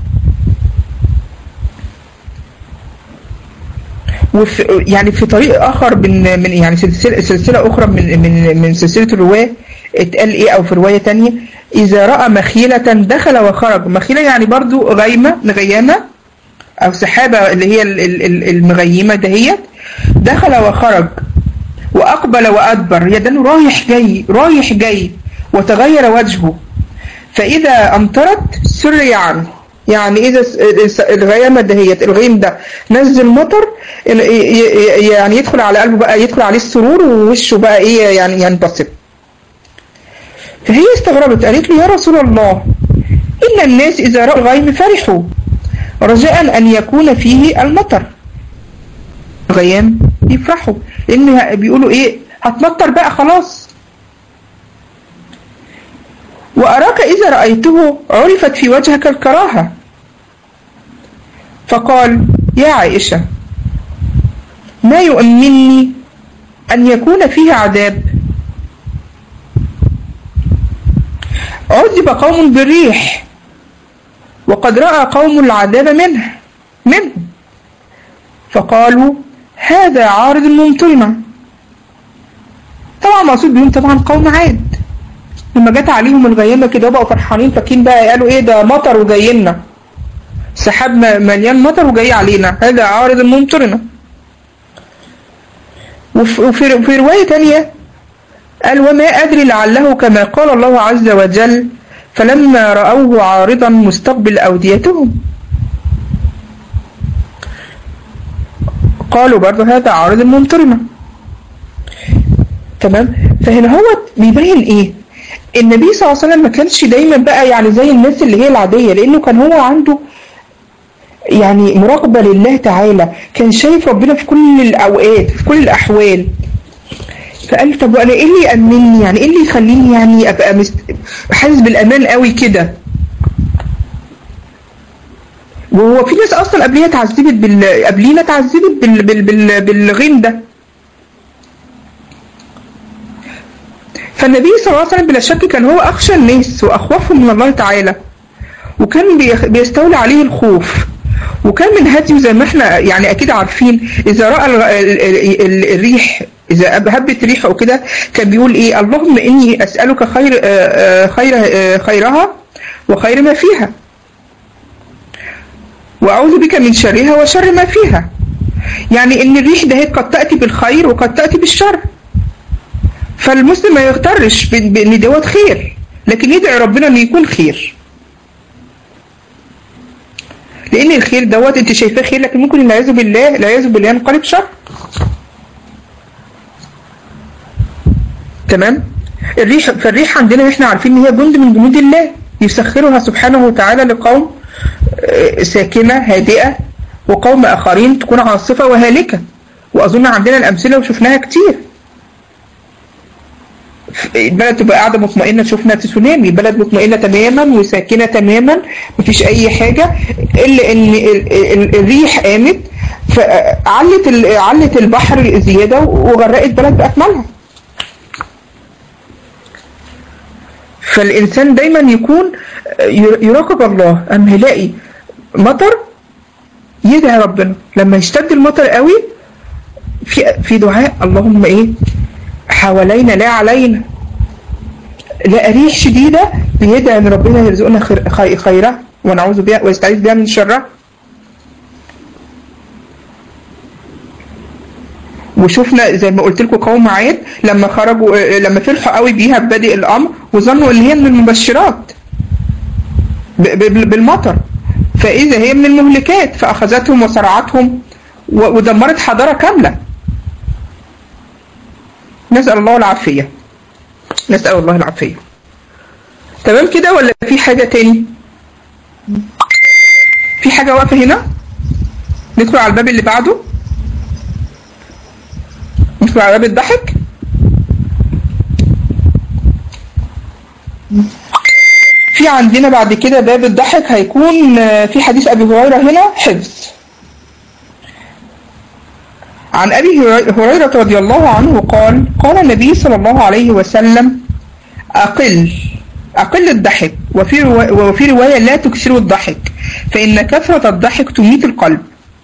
وفي يعني في طريق اخر من من يعني سلسله سلسله اخرى من من من سلسله الرواه اتقال ايه او في روايه تانية اذا راى مخيله دخل وخرج مخيله يعني برضو غيمه مغيمه او سحابه اللي هي ال- ال- ال- المغيمه دهيت دخل وخرج واقبل وادبر يدن رايح جاي رايح جاي وتغير وجهه فإذا أمطرت سري عنه يعني إذا س- الس- الغيامة دهيت الغيم ده نزل مطر ال- ي- ي- يعني يدخل على قلبه بقى يدخل عليه السرور ووشه بقى إيه يعني ينبسط فهي استغربت قالت له يا رسول الله إن الناس إذا رأوا الغيم فرحوا رجاء أن يكون فيه المطر غيام يفرحوا لأن بيقولوا إيه هتمطر بقى خلاص وأراك إذا رأيته عرفت في وجهك الكراهة فقال يا عائشة ما يؤمنني أن يكون فيه عذاب عذب قوم بالريح وقد رأى قوم العذاب منه منه فقالوا هذا عارض ممطرنا طبعا مقصود بيهم طبعا قوم عاد لما جت عليهم الغيامة كده بقوا فرحانين فاكرين بقى قالوا ايه ده مطر وجاي لنا سحاب م- مليان مطر وجاي علينا هذا عارض ممطرنا وف- وفي وفي رواية تانية قال وما أدري لعله كما قال الله عز وجل فلما رأوه عارضا مستقبل أوديتهم قالوا برضه هذا عارض ممطرنا تمام فهنا هو بيبين ايه النبي صلى الله عليه وسلم ما كانش دايما بقى يعني زي الناس اللي هي العادية لانه كان هو عنده يعني مراقبة لله تعالى كان شايف ربنا في كل الاوقات في كل الاحوال فقال طب وانا ايه اللي يأمنني يعني ايه اللي يخليني يعني ابقى مست... حاسس بالامان قوي كده وهو في ناس اصلا قبلينا اتعذبت بال... قبلينا اتعذبت بال... بال... بال... بالغيم ده فالنبي صلى الله عليه وسلم بلا شك كان هو أخشى الناس وأخوفهم من الله تعالى وكان بيخ- بيستولي عليه الخوف وكان من هديه زي ما احنا يعني أكيد عارفين إذا رأى ال- ال- ال- الريح إذا هبت ريح أو كده كان بيقول إيه اللهم إني أسألك خير آه، آه، خير آه، خيرها وخير ما فيها وأعوذ بك من شرها وشر ما فيها يعني إن الريح ده قد تأتي بالخير وقد تأتي بالشر فالمسلم ما يغترش بان بإن دوت خير لكن يدعي ربنا انه يكون خير لان الخير دوت انت شايفاه خير لكن ممكن العياذ بالله العياذ بالله ينقلب شر تمام الريح فالريح عندنا احنا عارفين ان هي جند من جنود الله يسخرها سبحانه وتعالى لقوم آه، ساكنه هادئه وقوم اخرين تكون عاصفه وهالكه واظن عندنا الامثله وشفناها كتير البلد تبقى قاعدة مطمئنة شفنا تسونامي بلد مطمئنة تماما وساكنة تماما مفيش أي حاجة إلا إن ال- ال- الريح قامت فعلت ال- علت البحر زيادة وغرقت بلد بأكملها فالإنسان دايما يكون ير- يراقب الله أما يلاقي مطر يدعي ربنا لما يشتد المطر قوي في في دعاء اللهم ايه حوالينا لا علينا لا ريح شديدة بيدعي ان ربنا يرزقنا خير خي- خيرها ونعوذ بها ويستعيذ بها من شرها وشفنا زي ما قلت لكم قوم عاد لما خرجوا لما فرحوا قوي بيها ببادئ الامر وظنوا ان هي من المبشرات بالمطر فاذا هي من المهلكات فاخذتهم وصرعتهم ودمرت حضاره كامله نسال الله العافيه نسال الله العافيه تمام كده ولا في حاجه تاني في حاجه واقفه هنا ندخل على الباب اللي بعده ندخل على باب الضحك في عندنا بعد كده باب الضحك هيكون في حديث ابي هريره هنا حفظ عن ابي هريره رضي الله عنه قال قال النبي صلى الله عليه وسلم اقل اقل الضحك وفي روايه, وفي روايه لا تكثروا الضحك فان كثره الضحك تميت القلب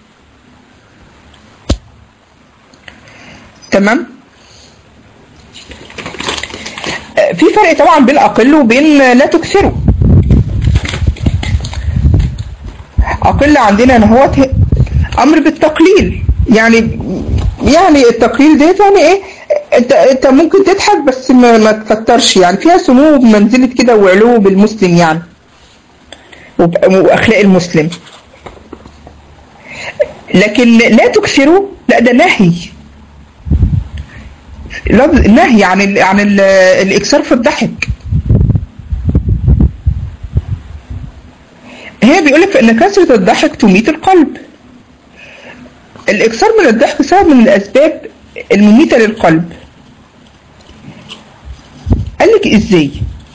تمام في فرق طبعا بين اقل وبين لا تكثروا اقل عندنا ان هو امر بالتقليل يعني يعني التقليل ديت يعني ايه انت انت ممكن تضحك بس ما, ما تكترش يعني فيها سمو بمنزله كده وعلو بالمسلم يعني واخلاق المسلم لكن لا تكثروا لا ده نهي نهي عن ال عن ال الاكثار في الضحك هي بيقول لك ان كثره الضحك تميت القلب الاكثار من الضحك سبب من الاسباب المميته للقلب قال لك ازاي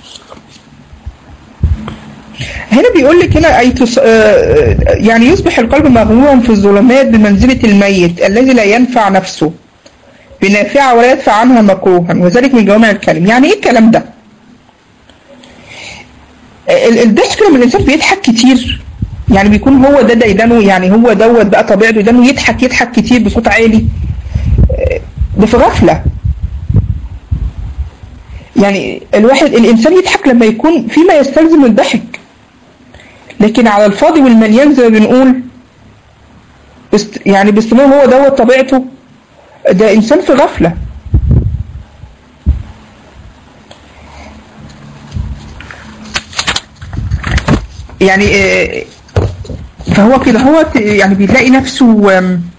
هنا بيقول لك هنا أي تص... يعني يصبح القلب مغمورا في الظلمات بمنزلة الميت الذي لا ينفع نفسه بنافعة ولا يدفع عنها مكروها وذلك من جوامع الكلم يعني ايه الكلام ده الضحك لما الانسان بيضحك كتير يعني بيكون هو ده ديدنه يعني هو دوت بقى طبيعته ديدنه يضحك يضحك كتير بصوت عالي ده في غفلة يعني الواحد الانسان يضحك لما يكون فيما يستلزم الضحك لكن على الفاضي والمليان زي ما بنقول بست يعني باستمرار هو دوت طبيعته ده انسان في غفله يعني فهو كده هو يعني بيلاقي نفسه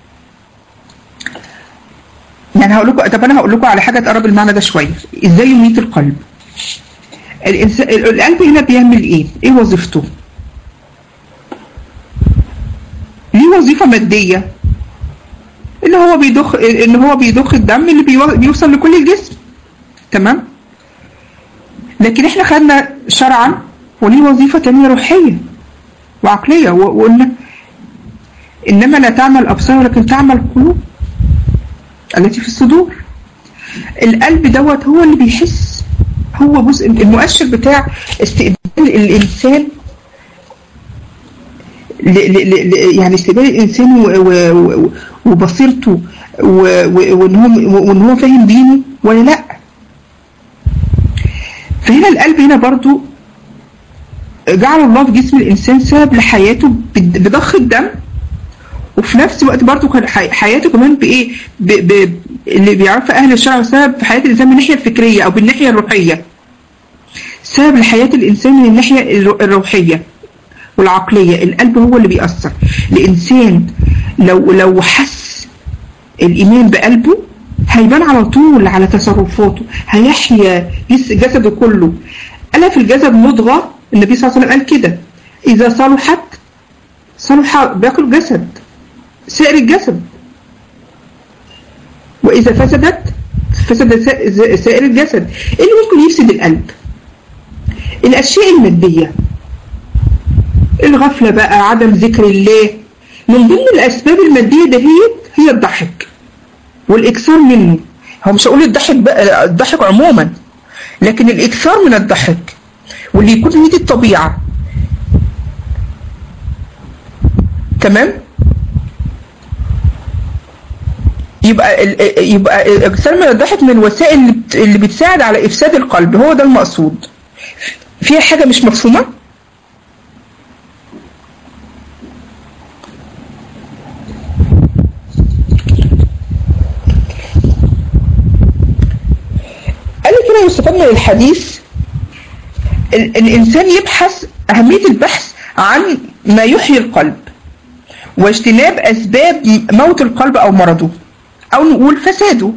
يعني هقول لكم طب انا هقول لكم على حاجه تقرب المعنى ده شويه ازاي يميت القلب الانسان القلب هنا بيعمل ايه ايه وظيفته ليه وظيفه ماديه اللي هو بيضخ ان هو بيضخ الدم اللي بيو... بيوصل لكل الجسم تمام لكن احنا خدنا شرعا وليه وظيفه تانية روحيه وعقليه وقلنا انما لا تعمل الابصار ولكن تعمل القلوب التي في الصدور القلب دوت هو اللي بيحس هو جزء المؤشر بتاع استقبال الانسان ل ل ل يعني استقبال الانسان وبصيرته وان هو وان هو فاهم دينه ولا لا فهنا القلب هنا برضو جعل الله في جسم الانسان سبب لحياته بضخ الدم وفي نفس الوقت برضو كان حياته كمان بايه ب ب اللي بيعرفها اهل الشرع سبب في حياه الانسان من الناحيه الفكريه او بالناحيه الروحيه سبب لحياه الانسان من الناحيه الروحيه والعقليه القلب هو اللي بيأثر الانسان لو لو حس الايمان بقلبه هيبان على طول على تصرفاته هيحيا جسده كله الا في الجسد مضغه النبي صلى الله عليه وسلم قال كده اذا صلحت صلح باقي الجسد سائر الجسد واذا فسدت فسد سائر الجسد ايه اللي ممكن يفسد القلب الاشياء الماديه الغفله بقى عدم ذكر الله من ضمن الاسباب الماديه دهيت هي الضحك والاكثار منه هو مش هقول الضحك بقى الضحك عموما لكن الاكثار من الضحك واللي يكون هي دي الطبيعه تمام يبقى يبقى الاكثار من الضحك من الوسائل اللي بتساعد على افساد القلب هو ده المقصود فيها حاجه مش مفهومه كده يستفاد من الحديث ال- الإنسان يبحث أهمية البحث عن ما يحيي القلب واجتناب أسباب م- موت القلب أو مرضه أو نقول فساده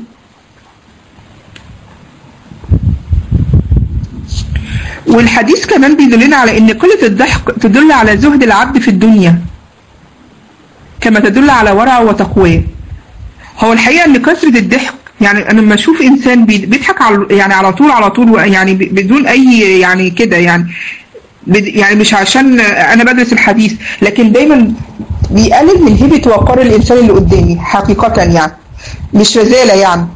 والحديث كمان بيدلنا على ان قلة الضحك تدل على زهد العبد في الدنيا كما تدل على ورعه وتقواه هو الحقيقة ان كثرة الضحك يعني انا لما اشوف انسان بي- بيضحك على يعني على طول على طول يعني ب- بدون اي يعني كده يعني بد- يعني مش عشان انا بدرس الحديث لكن دايما بيقلل من هيبة وقار الانسان اللي قدامي حقيقة يعني مش رزالة يعني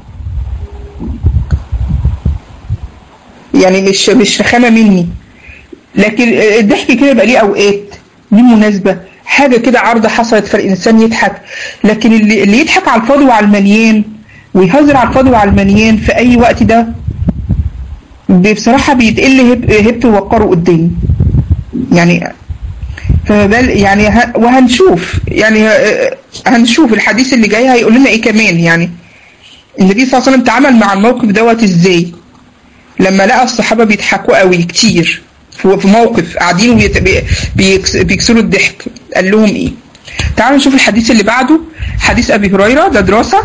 يعني مش مش رخامة مني لكن الضحك كده يبقى ليه اوقات ليه مناسبة حاجة كده عارضة حصلت فالإنسان يضحك لكن اللي, اللي يضحك على الفاضي وعلى المليان ويهزر على الفاضي وعلى المليان في أي وقت ده بصراحة بيتقل هيب- هيبته ووقاره قدامي يعني فبل يعني ه- وهنشوف يعني ه- هنشوف الحديث اللي جاي هيقول لنا ايه كمان يعني النبي صلى الله عليه وسلم تعامل مع الموقف دوت ازاي لما لقى الصحابة بيضحكوا قوي كتير في في موقف قاعدين وبيت- بي- بيكس- بيكسروا الضحك قال لهم ايه تعالوا نشوف الحديث اللي بعده حديث ابي هريرة ده دراسة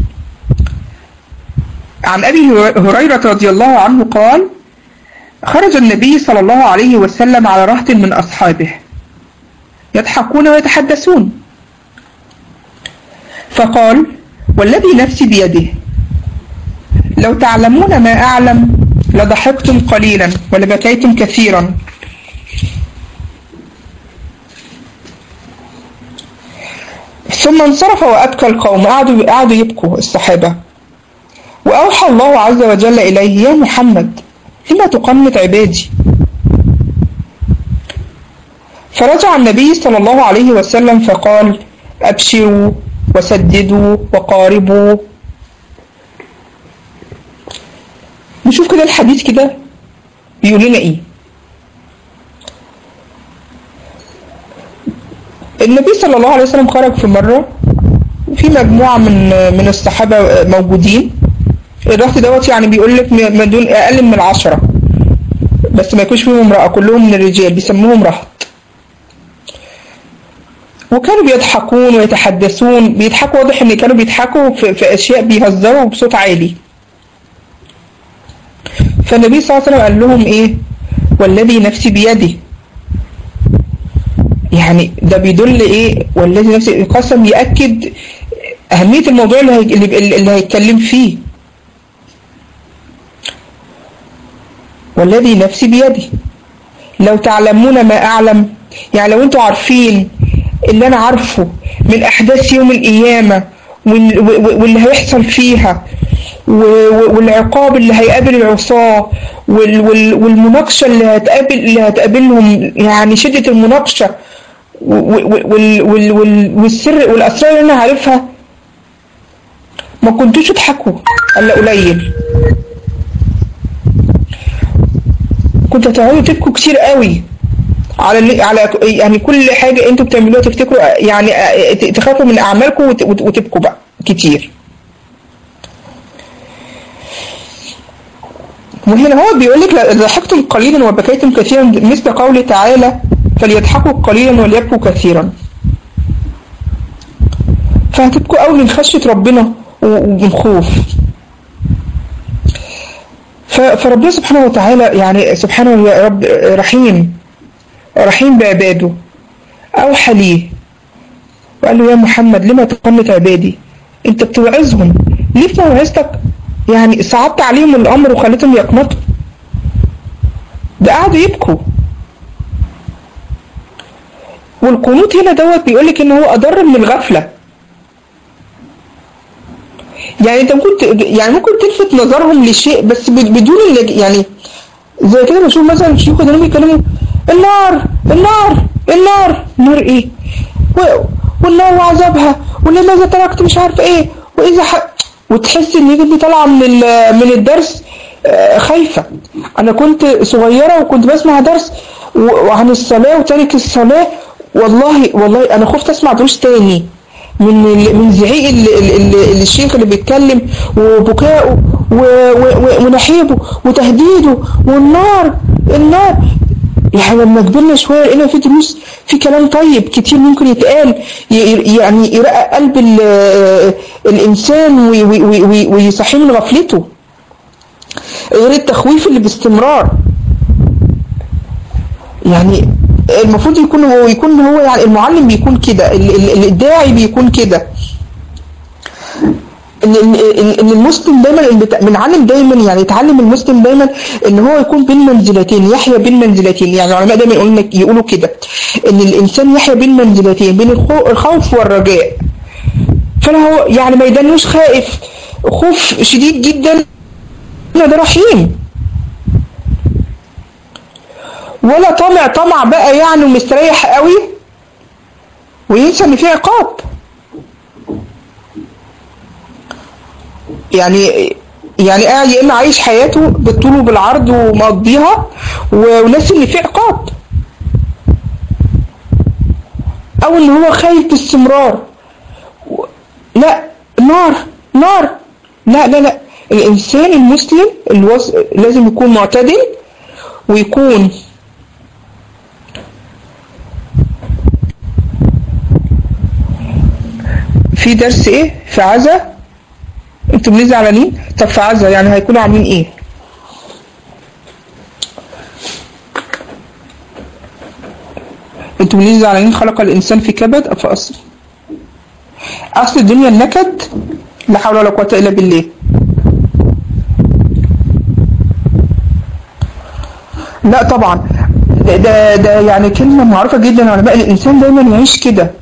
عن ابي هريرة رضي الله عنه قال خرج النبي صلى الله عليه وسلم على رهط من اصحابه يضحكون ويتحدثون فقال والذي نفسي بيده لو تعلمون ما أعلم لضحكتم قليلا ولبكيتم كثيرا ثم انصرف وأبكى القوم قعدوا قعدوا يبكوا الصحابة وأوحى الله عز وجل إليه يا محمد لما تقنط عبادي فرجع النبي صلى الله عليه وسلم فقال أبشروا وسددوا وقاربوا نشوف كده الحديث كده بيقول لنا ايه النبي صلى الله عليه وسلم خرج في مرة في مجموعة من من الصحابة موجودين الرهط دوت يعني بيقول لك من دون أقل من العشرة بس ما يكونش فيهم امرأة كلهم من الرجال بيسموهم رهط وكانوا بيضحكون ويتحدثون بيضحكوا واضح ان كانوا بيضحكوا في, في اشياء بيهزروا بصوت عالي فالنبي صلى الله عليه وسلم قال لهم ايه والذي نفسي بيده يعني ده بيدل ايه والذي نفسي قسم يأكد أهمية الموضوع اللي, هي اللي, اللي هيتكلم فيه والذي نفسي بيده لو تعلمون ما أعلم يعني لو انتوا عارفين اللي أنا عارفه من أحداث يوم القيامة واللي هيحصل فيها والعقاب اللي هيقابل العصاة والمناقشة اللي هتقابل اللي هتقابلهم يعني شدة المناقشة والسر والأسرار اللي أنا عارفها ما كنتوش تضحكوا إلا قليل كنت هتقعدوا تبكوا كتير قوي على على يعني كل حاجة انتوا بتعملوها تفتكروا يعني تخافوا من أعمالكم وتبكوا بقى كتير وهنا هو بيقول لك ضحكتم قليلا وبكيتم كثيرا مثل قوله تعالى فليضحكوا قليلا وليبكوا كثيرا فهتبكوا قوي من خشية ربنا ومن خوف فربنا سبحانه وتعالى يعني سبحانه يا رب رحيم رحيم بعباده أوحى ليه وقال له يا محمد لما تقنط عبادي انت بتوعظهم ليه في موعظتك يعني صعبت عليهم الأمر وخليتهم يقنطوا ده قعدوا يبكوا والقنوط هنا دوت بيقولك ان هو أضر من الغفلة يعني انت ممكن يعني ممكن تلفت نظرهم لشيء بس بدون يعني زي كده بشوف مثلا شيوخ دول بيتكلموا النار النار النار النار ايه والنار وعذابها ولماذا تركت مش عارفه ايه واذا ح... وتحس ان هي طالعه من من الدرس خايفه انا كنت صغيره وكنت بسمع درس وعن الصلاه وتارك الصلاه والله والله انا خفت اسمع دروس تاني من ال- من زعيق ال- ال- ال- الشيخ اللي بيتكلم وبكائه و- و- و- ونحيبه وتهديده والنار النار يعني لما كبرنا شويه لقينا في دروس في كلام طيب كتير ممكن يتقال ي- ي- يعني يرقق قلب ال- الانسان وي- وي- وي- وي- ويصحيه من غفلته غير التخويف اللي باستمرار يعني المفروض يكون هو يكون هو يعني المعلم بيكون كده ال- ال- الداعي بيكون كده ان ان ان إن المسلم دايما البت- بنعلم دايما يعني يتعلم المسلم دايما ان هو يكون بين منزلتين يحيا بين منزلتين يعني العلماء دايما يقولوا لك يقولوا كده ان الانسان يحيا بين منزلتين بين الخو- الخوف والرجاء فانا هو يعني ما يدنوش خائف خوف شديد جدا إن ده رحيم ولا طمع طمع بقى يعني ومستريح قوي وينسى ان في عقاب يعني يعني قاعد يا اما عايش حياته بالطول وبالعرض ومقضيها و- وناسي ان في عقاب او ان هو خايف باستمرار و- لا نار نار لا لا لا الانسان المسلم الوس... لازم يكون معتدل ويكون في درس ايه في عزا انتوا ليه زعلانين طب في عزا يعني هيكونوا عاملين ايه انتوا ليه زعلانين خلق الانسان في كبد فاصل اصل الدنيا النكد لا حول ولا قوه الا بالله لا طبعا ده, ده, ده يعني كلمه معروفه جدا علماء الانسان دايما يعيش كده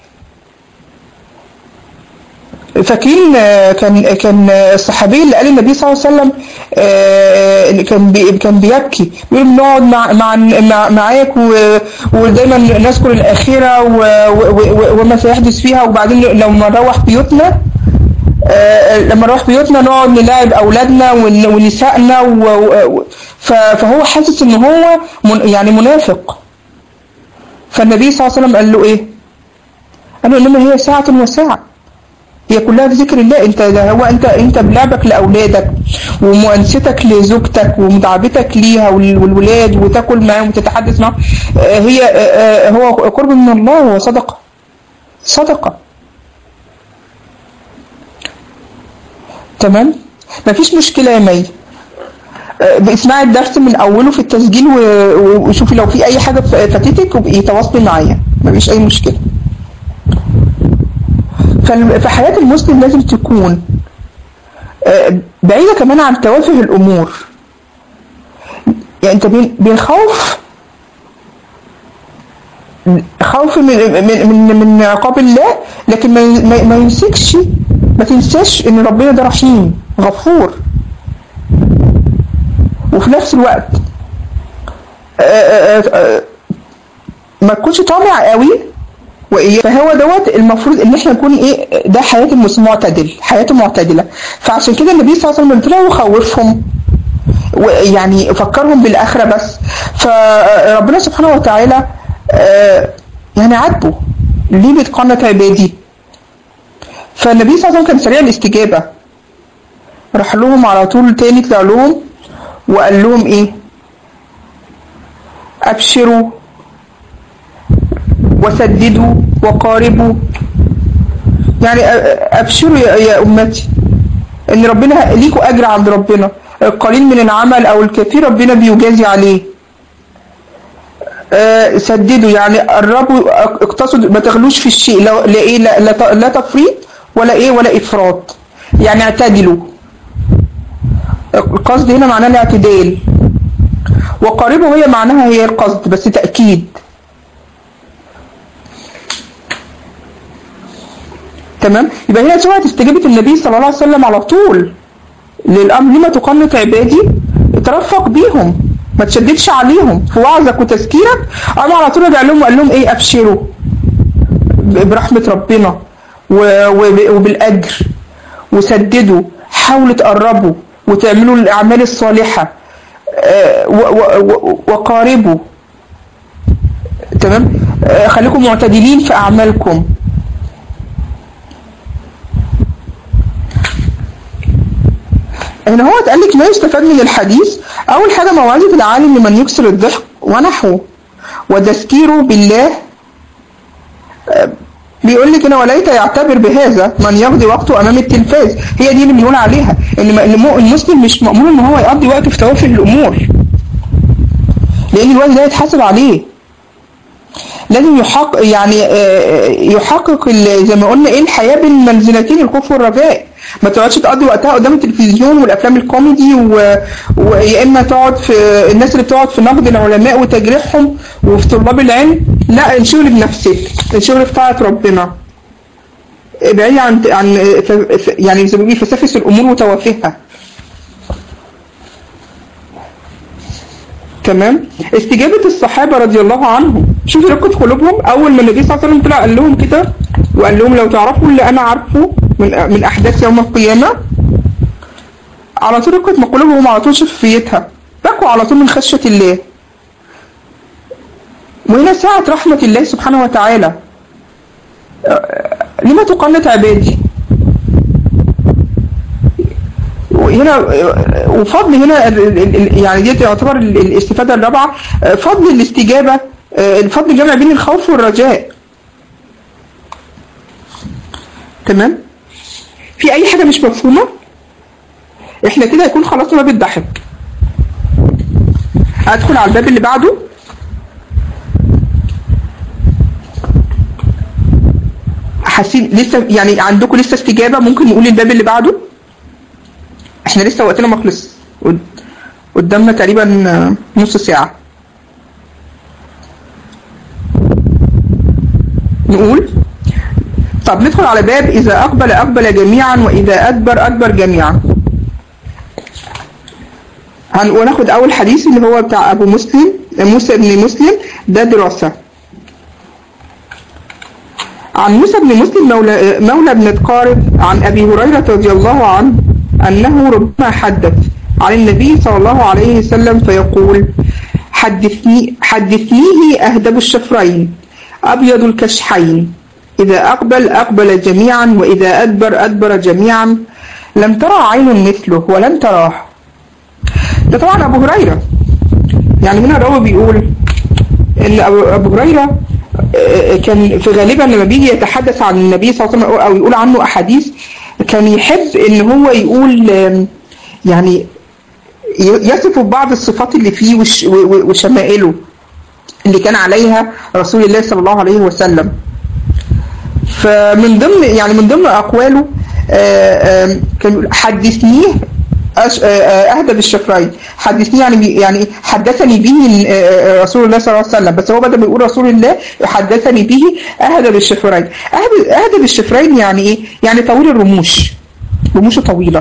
فاكرين آه، كان كان الصحابي اللي قال النبي صلى الله عليه وسلم آه، اللي كان بي كان بيبكي بيقول بنقعد مع مع مع- معاك و- ودايما نذكر الاخره و- و- و- وما سيحدث فيها وبعدين لما نروح بيوتنا آه، لما نروح بيوتنا نقعد نلاعب اولادنا ون- ونسائنا و- و- ف- فهو حاسس ان هو من يعني منافق فالنبي صلى الله عليه وسلم قال له ايه؟ قال له انما هي ساعه وساعه هي كلها بذكر الله انت ده هو انت انت بلعبك لاولادك ومؤانستك لزوجتك ومداعبتك ليها وال- والولاد وتاكل معاهم وتتحدث معاهم آه، هي آه، آه، هو قرب من الله هو صدقه صدقه تمام مفيش مشكله يا مي آه، اسمعي الدرس من اوله في التسجيل و- و- وشوفي لو في اي حاجه فاتتك وبقي تواصلي معايا مفيش اي مشكله فال- فحياة المسلم لازم تكون آه، بعيدة كمان عن توافه الأمور يعني أنت بين بين خوف خوف من من من, من عقاب الله لكن ما ي- ما, ما يمسكش ما تنساش إن ربنا ده رحيم غفور وفي نفس الوقت آه، آه، آه، ما تكونش طامع قوي وايه فهو دوت المفروض ان احنا نكون ايه ده حياه المسلم معتدل حياته معتدله فعشان كده النبي صلى الله عليه وسلم طلع وخوفهم ويعني فكرهم بالاخره بس فربنا سبحانه وتعالى آه، يعني عاتبه ليه بتقنط عبادي فالنبي صلى الله عليه وسلم كان سريع الاستجابه راح لهم على طول تاني طلع لهم وقال لهم ايه ابشروا وسددوا وقاربوا يعني أ- ابشروا يا يا امتي ان ربنا ليكوا اجر عند ربنا القليل من العمل او الكثير ربنا بيجازي عليه آه، سددوا يعني قربوا اقتصدوا ما تغلوش في الشيء لا لا ايه لا, لا, ت- لا تفريط ولا ايه ولا افراط يعني اعتدلوا القصد هنا معناه الاعتدال وقاربوا هي معناها هي القصد بس تأكيد تمام يبقى هنا سرعة استجابة النبي صلى الله عليه وسلم على طول للأمر لما تقنط عبادي ترفق بيهم ما تشددش عليهم في وعظك وتذكيرك قام على طول رجع لهم وقال لهم ايه ابشروا ب- برحمة ربنا و- وب- وبالأجر وسددوا حاولوا تقربوا وتعملوا الأعمال الصالحة آه، و- و- و- وقاربوا تمام آه، خليكم معتدلين في أعمالكم هنا هو قال لك ما يستفاد من الحديث اول حاجه موعظه العالم لمن يكسر الضحك ونحوه وتذكيره بالله آه، بيقول لك هنا وليت يعتبر بهذا من يقضي وقته امام التلفاز هي دي اللي بنقول عليها ان م- الم- المسلم مش مامور ان هو يقضي وقته في توافه الامور لان الوقت ده يتحاسب عليه لازم يحقق يعني آه، يحقق ال- زي ما قلنا ايه الحياه بين منزلتين الخوف والرجاء ما تقعدش تقضي وقتها قدام التلفزيون والافلام الكوميدي و... ويا اما تقعد في الناس اللي بتقعد في نقد العلماء وتجريحهم وفي طلاب العلم لا انشغل بنفسك انشغل في طاعه ربنا ابعدي عن عن ف- ف- يعني زي ما بيقولوا فسافس الامور وتوافهها تمام استجابة الصحابة رضي الله عنهم شوفي رقة قلوبهم أول ما النبي صلى الله عليه وسلم طلع قال لهم كده وقال لهم لو تعرفوا اللي أنا عارفه من من أحداث يوم القيامة على طول رقة ما قلوبهم على طول شفيتها بكوا على طول من خشية الله وهنا ساعة رحمة الله سبحانه وتعالى آه، لما تقنط عبادي وهنا وفضل هنا ال- ال- ال- يعني دي تعتبر ال- الاستفادة الرابعة آه، فضل الاستجابة آه، الفضل الجمع بين الخوف والرجاء تمام في أي حاجة مش مفهومة احنا كده هيكون خلصنا باب الضحك هدخل على الباب اللي بعده حاسين لسه يعني عندكم لسه استجابة ممكن نقول الباب اللي بعده احنا لسه وقتنا ما خلص قد- قدامنا تقريبا آه، نص ساعة نقول طب ندخل على باب إذا أقبل أقبل جميعا وإذا أدبر أدبر جميعا هن- وناخد أول حديث اللي هو بتاع أبو مسلم موسى بن مسلم ده دراسة عن موسى بن مسلم مولى, مولى بن قارب عن أبي هريرة رضي الله عنه أنه ربما حدث عن النبي صلى الله عليه وسلم فيقول حدثني حدثنيه أهدب الشفرين أبيض الكشحين إذا أقبل أقبل جميعا وإذا أدبر أدبر جميعا لم ترى عين مثله ولن تراه ده طبعا أبو هريرة يعني هنا الراوي بيقول ان ابو أبو هريره آه، كان في غالبا لما بيجي يتحدث عن النبي صلى الله عليه وسلم او يقول عنه احاديث كان يحب ان هو يقول آم، يعني ي- يصف بعض الصفات اللي فيه وش- و- و- وشمائله اللي كان عليها رسول الله صلى الله عليه وسلم فمن ضمن يعني من ضمن اقواله آه، آم، كان يقول حدثنيه أش- آه، آه، اهدى بالشفرين حدثني يعني بي- يعني حدثني به آه، آه، رسول الله صلى الله عليه وسلم بس هو بدل ما يقول رسول الله حدثني به اهدى بالشفرين اهدى اهدى بالشفرين يعني ايه يعني طويل الرموش رموشه طويله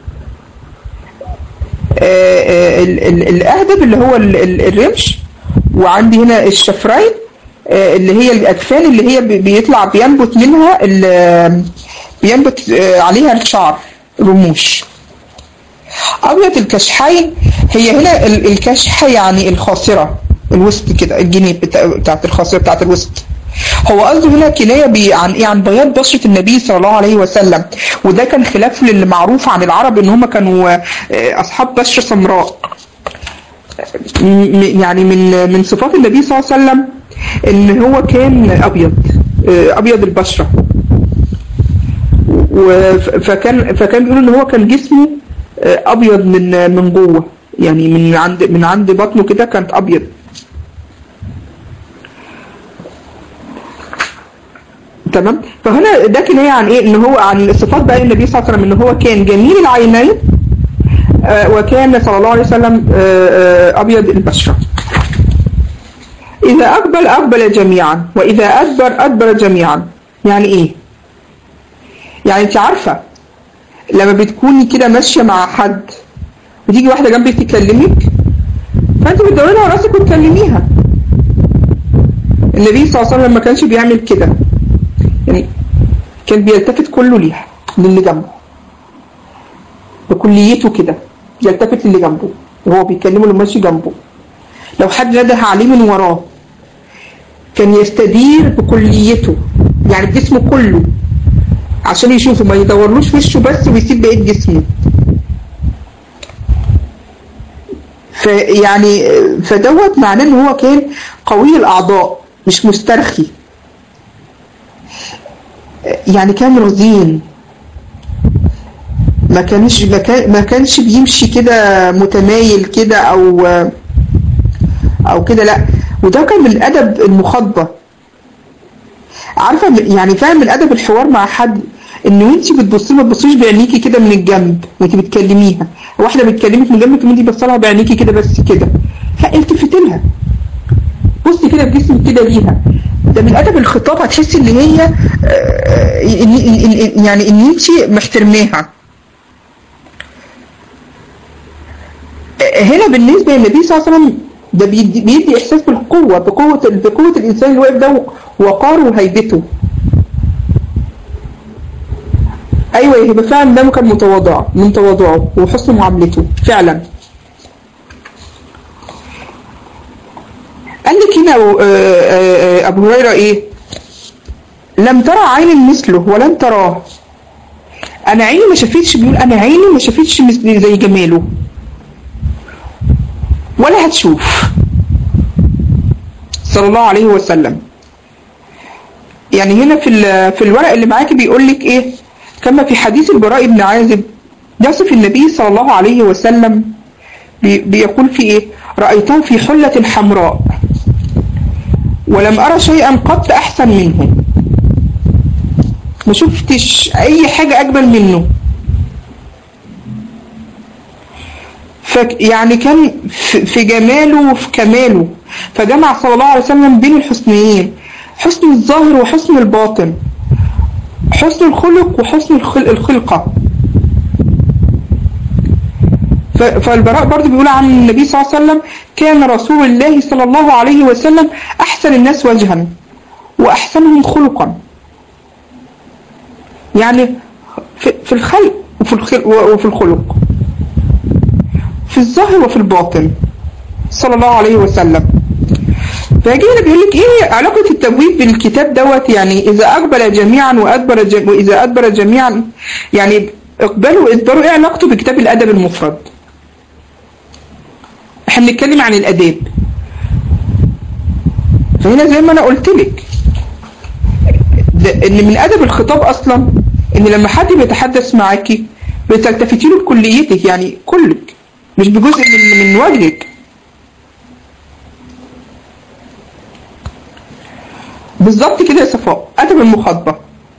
آه، آه، ال- ال- الاهدب اللي هو ال- ال- الرمش وعندي هنا الشفرين آه، اللي هي الاكفان اللي هي بي- بيطلع بينبت منها ال- بينبت آه، عليها الشعر رموش أبيض الكشحين هي هنا ال- الكشح يعني الخاصرة الوسط كده الجنيه بتاع بتاعت الخاصرة بتاعت الوسط هو قصده هنا كناية بي عن ايه عن بياض بشرة النبي صلى الله عليه وسلم وده كان خلاف للي معروف عن العرب ان هم كانوا آه، اصحاب بشرة سمراء م- م- يعني من من صفات النبي صلى الله عليه وسلم ان هو كان ابيض آه، ابيض البشرة وف- فكان فكان بيقولوا ان هو كان جسمه آه، ابيض من من جوه يعني من عند من عند بطنه كده كانت ابيض تمام فهنا ده كناية عن ايه ان هو عن صفات بقى النبي صلى الله عليه وسلم ان هو كان جميل العينين آه، وكان صلى الله عليه وسلم آه، آه، ابيض البشره اذا اقبل اقبل جميعا واذا ادبر ادبر جميعا يعني ايه يعني انت عارفه لما بتكوني كده ماشيه مع حد وتيجي واحده جنبك تكلمك فانت بتدوري على راسك وتكلميها النبي صلى الله عليه وسلم ما كانش بيعمل كده يعني كان بيلتفت كله ليها للي جنبه بكليته كده يلتفت للي جنبه وهو بيكلمه اللي ماشي جنبه لو حد نده عليه من وراه كان يستدير بكليته يعني بجسمه كله عشان يشوفه ما يدورلوش وشه بس ويسيب بقية جسمه فيعني فدوت معناه ان هو كان قوي الاعضاء مش مسترخي يعني كان رزين ما كانش ما, كان ما كانش بيمشي كده متمايل كده او او كده لا وده كان من ادب المخاطبه عارفه يعني فاهم من ادب الحوار مع حد ان وانت بتبصي ما تبصيش بعينيكي كده من الجنب وانت بتكلميها واحده بتكلمك من جنبك وانت بصلها بعينيكي كده بس كده لا التفتي لها بصي كده بجسمك كده ليها ده من ادب الخطاب هتحسي ان هي يعني ان انت محترماها هنا بالنسبه للنبي صلى الله عليه وسلم ده بيدي, بيدي احساس بالقوه بقوه بقوه الانسان اللي واقف ده وقاره وهيبته ايوه يبقى فعلا ده كان متواضع من تواضعه وحسن معاملته فعلا قال لك هنا ابو هريره ايه لم ترى عين مثله ولن تراه انا عيني ما شافتش بيقول انا عيني ما شافتش مثل زي جماله ولا هتشوف صلى الله عليه وسلم يعني هنا في في الورق اللي معاكي بيقول لك ايه كما في حديث البراء بن عازب يصف النبي صلى الله عليه وسلم بيقول في ايه رأيته في حلة حمراء ولم أرى شيئا قط أحسن منه ما شفتش أي حاجة أجمل منه يعني كان في جماله وفي كماله فجمع صلى الله عليه وسلم بين الحسنيين حسن الظاهر وحسن الباطن حسن الخلق وحسن الخلقة فالبراء برضه بيقول عن النبي صلى الله عليه وسلم كان رسول الله صلى الله عليه وسلم أحسن الناس وجها وأحسنهم خلقا يعني في الخلق وفي وفي الخلق في الظاهر وفي الباطن صلى الله عليه وسلم فيجي هنا بيقول لك ايه علاقة التبويب بالكتاب دوت يعني اذا اقبل جميعا وادبر جم... واذا ادبر جميعا يعني اقبلوا وادبروا ايه علاقته بكتاب الادب المفرد احنا بنتكلم عن الاداب فهنا زي ما انا قلت لك ان من ادب الخطاب اصلا ان لما حد بيتحدث معاكي بتلتفتي له بكليتك يعني كلك مش بجزء من من وجهك بالظبط كده يا صفاء ادب المخاطبه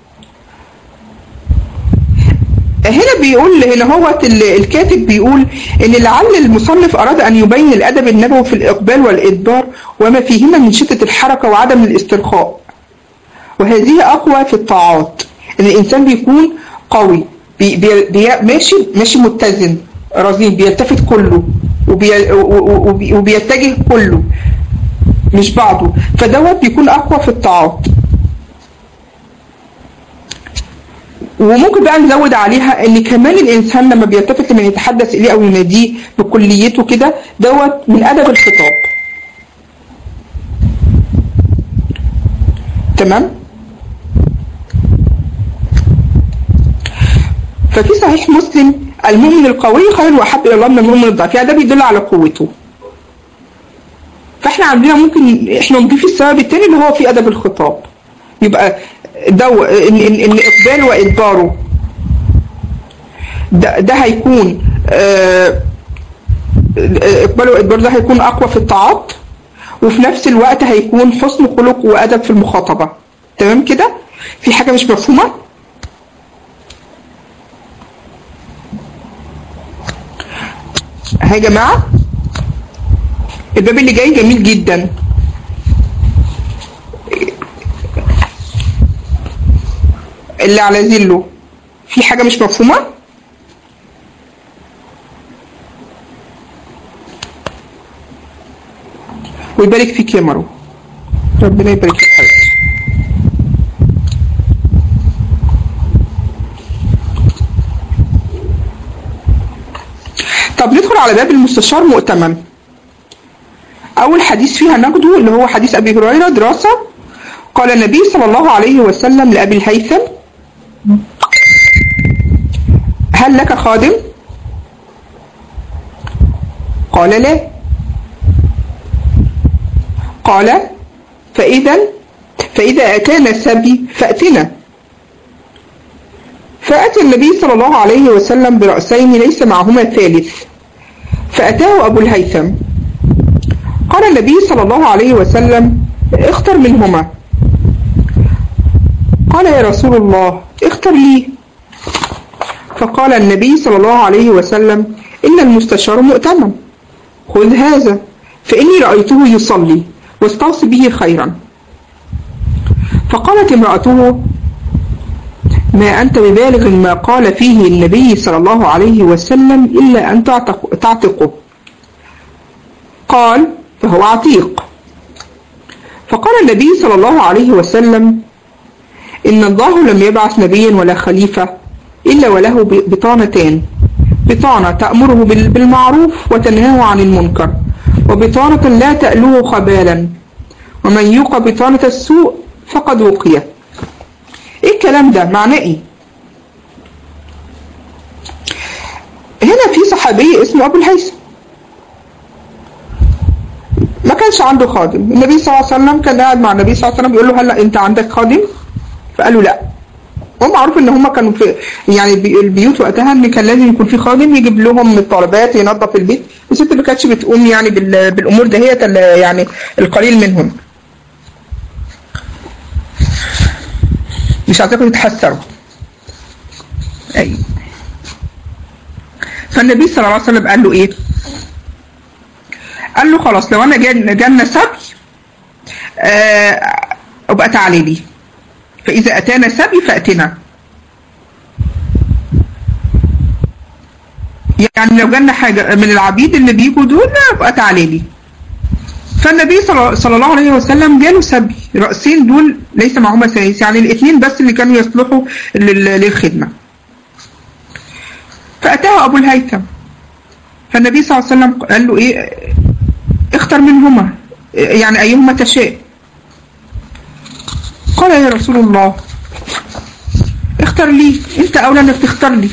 هنا بيقول هنا هو الكاتب بيقول ان لعل المصنف اراد ان يبين الادب النبوي في الاقبال والادبار وما فيهما من شده الحركه وعدم الاسترخاء وهذه اقوى في الطاعات ان الانسان بيكون قوي بي بي ماشي ماشي متزن رزين بيلتفت كله وبي وبي وبيتجه كله مش بعضه فدوت بيكون اقوى في الطاعات وممكن بقى نزود عليها ان كمان الانسان لما بيلتفت لمن يتحدث اليه او يناديه بكليته كده دوت من ادب الخطاب تمام ففي صحيح مسلم المؤمن القوي خير واحب الى الله من المؤمن الضعيف يعني ده بيدل على قوته فاحنا عندنا ممكن احنا نضيف السبب التاني اللي هو في ادب الخطاب يبقى دو ان, إن, إن اقبال وادباره ده, ده هيكون اه اقبال وادبار ده هيكون اقوى في الطاعات وفي نفس الوقت هيكون حسن خلق وادب في المخاطبه تمام كده في حاجه مش مفهومه ها يا جماعه الباب اللي جاي جميل جدا اللي على زله في حاجة مش مفهومة ويبارك فيك يا مرو ربنا يبارك فيك حبيبتي طب ندخل على باب المستشار مؤتمن أول حديث فيها نقده اللي هو حديث أبي هريرة دراسة قال النبي صلى الله عليه وسلم لأبي الهيثم هل لك خادم؟ قال لا قال فإذا فإذا أتانا السبي فأتنا فأتى النبي صلى الله عليه وسلم برأسين ليس معهما ثالث فأتاه أبو الهيثم قال النبي صلى الله عليه وسلم اختر منهما قال يا رسول الله اختر لي فقال النبي صلى الله عليه وسلم إن المستشار مؤتمن خذ هذا فإني رأيته يصلي واستوصي به خيرا فقالت امرأته ما أنت ببالغ ما قال فيه النبي صلى الله عليه وسلم إلا أن تعتق تعتقه قال فهو عتيق فقال النبي صلى الله عليه وسلم إن الله لم يبعث نبيا ولا خليفة إلا وله بطانتان بطانة تأمره بالمعروف وتنهاه عن المنكر وبطانة لا تألوه خبالا ومن يوق بطانة السوء فقد وقي ايه الكلام ده معناه ايه هنا في صحابي اسمه ابو الهيثم ما كانش عنده خادم النبي صلى الله عليه وسلم كان قاعد مع النبي صلى الله عليه وسلم بيقول له هلا انت عندك خادم فقال له لا هم معروف ان هم كانوا في يعني البيوت وقتها ان كان لازم يكون في خادم يجيب لهم الطلبات ينظف البيت الست ما كانتش بتقوم يعني بالامور دهيت يعني القليل منهم مش عايزاكم تتحسروا اي فالنبي صلى الله عليه وسلم قال له ايه قال له خلاص لو انا جالنا سبي آه ابقى تعالي لي فاذا اتانا سبي فاتنا يعني لو جالنا حاجه من العبيد اللي بيجوا دول ابقى تعالي لي فالنبي صلى الله عليه وسلم جاله سبي رأسين دول ليس معهما ثالث يعني الاثنين بس اللي كانوا يصلحوا للخدمة فأتاه أبو الهيثم فالنبي صلى الله عليه وسلم قال له إيه اختر منهما يعني أيهما تشاء قال يا رسول الله اختر لي انت أولى انك تختار لي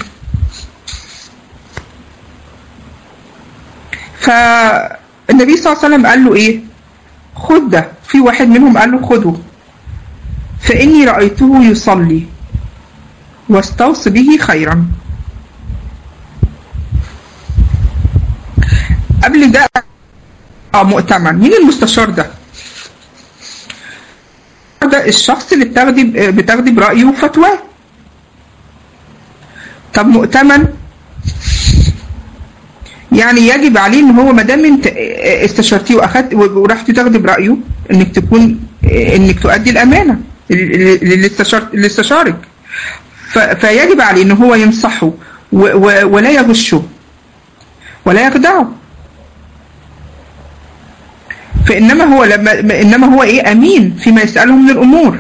فالنبي صلى الله عليه وسلم قال له ايه خد ده في واحد منهم قال له خده فإني رأيته يصلي واستوص به خيرا قبل ده اه مؤتمن مين المستشار ده ده الشخص اللي بتاخدي بتاخدي برأيه وفتواه طب مؤتمن يعني يجب عليه ان هو ما دام انت استشرتيه واخدت ورحتي تاخدي برايه انك تكون انك تؤدي الامانه اللي استشارك فيجب عليه ان هو ينصحه ولا يغشه ولا يخدعه فانما هو لما انما هو ايه امين فيما يساله من الامور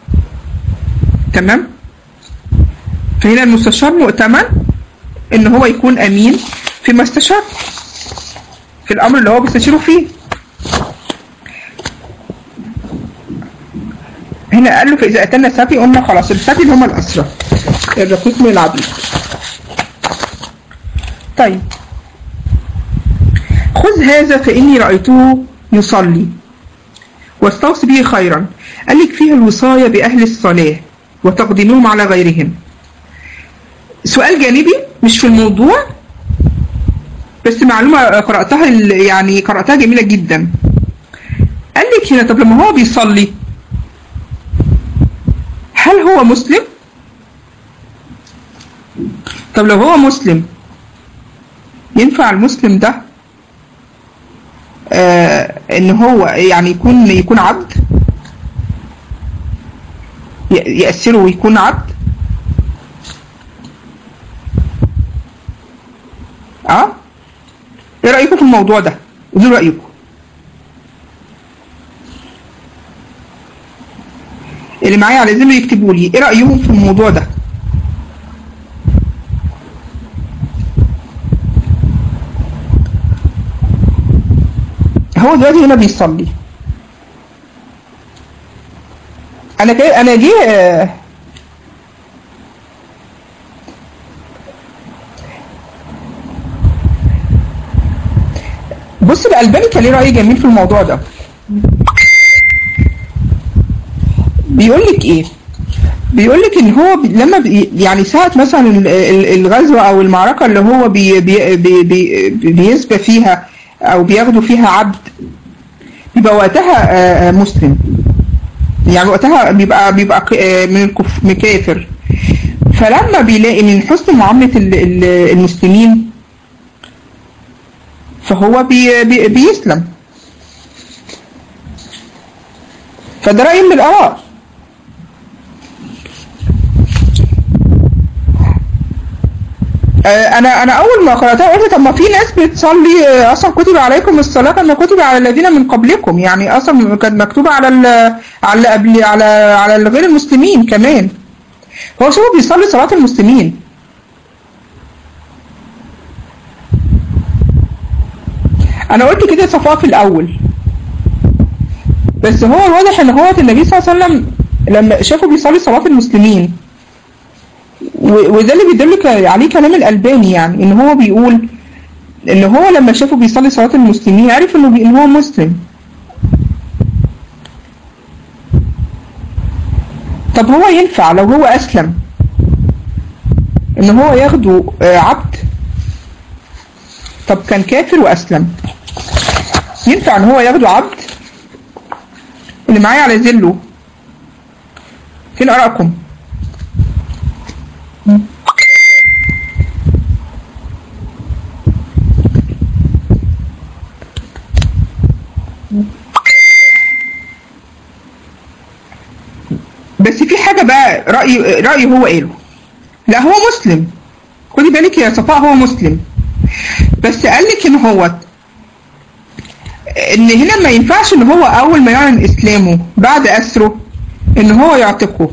تمام فهنا المستشار مؤتمن ان هو يكون امين فيما استشار في الامر اللي هو بيستشيره فيه هنا قال له فاذا اتانا سبي قلنا خلاص السبي اللي هم الاسرى الرقيق من العبيد طيب خذ هذا فاني رايته يصلي واستوصي به خيرا قال لك فيها الوصايه باهل الصلاه وتقديمهم على غيرهم سؤال جانبي مش في الموضوع بس معلومة قرأتها يعني قرأتها جميلة جدا قال لك هنا طب لما هو بيصلي هل هو مسلم طب لو هو مسلم ينفع المسلم ده آه ان هو يعني يكون يكون عبد يأسره ويكون عبد اه ايه رأيكم في الموضوع ده قولوا رأيكم اللي معايا على زمن يكتبوا لي ايه رأيهم في الموضوع ده هو دلوقتي هنا بيصلي انا كده انا جه بص الألباني كان ليه رأي جميل في الموضوع ده بيقول لك ايه بيقول لك ان هو بي لما بي يعني ساعة مثلا ال- ال- الغزوة او المعركة اللي هو بي بي بي بي بيسبى فيها او بياخدوا فيها عبد بيبقى وقتها آه، آه، مسلم يعني وقتها بيبقى بيبقى ك- آه، من الكف من كافر فلما بيلاقي من حسن معاملة ال- ال- المسلمين فهو بي بي بيسلم فده رأي من الآراء آه، انا انا اول ما قراتها قلت طب ما في ناس بتصلي آه، اصلا كتب عليكم الصلاه كما كتب على الذين من قبلكم يعني اصلا كانت مكتوبه على ال على اللي قبل على على غير المسلمين كمان هو شو بيصلي صلاه المسلمين انا قلت كده صفاء في الاول بس هو الواضح ان هو النبي صلى الله عليه وسلم لما شافه بيصلي صلاه المسلمين و- وده اللي بيدل ك- عليه كلام الألباني يعني إن هو بيقول إن هو لما شافه بيصلي صلاة المسلمين عرف إنه بي- إن هو مسلم طب هو ينفع لو هو أسلم إن هو ياخده آه، عبد طب كان كافر وأسلم ينفع إن هو ياخده عبد اللي معايا على زله فين آرائكم؟ بس في حاجة بقى رأي رأي هو قاله لا هو مسلم خدي بالك يا صفاء هو مسلم بس قال لك ان هو ان هنا ما ينفعش ان هو اول ما يعلن اسلامه بعد اسره ان هو يعتقه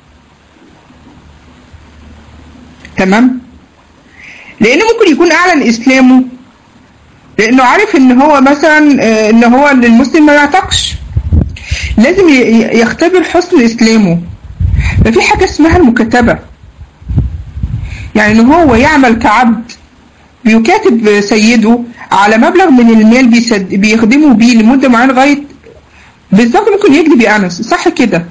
تمام لانه ممكن يكون اعلن اسلامه لانه عارف ان هو مثلا آه، ان هو المسلم ما يعتقش لازم ي- ي- يختبر حسن اسلامه ففي حاجه اسمها المكاتبه يعني ان هو يعمل كعبد بيكاتب سيده على مبلغ من المال بيسد بيخدمه بيه لمده معينه لغايه بالظبط ممكن يكذب يا انس صح كده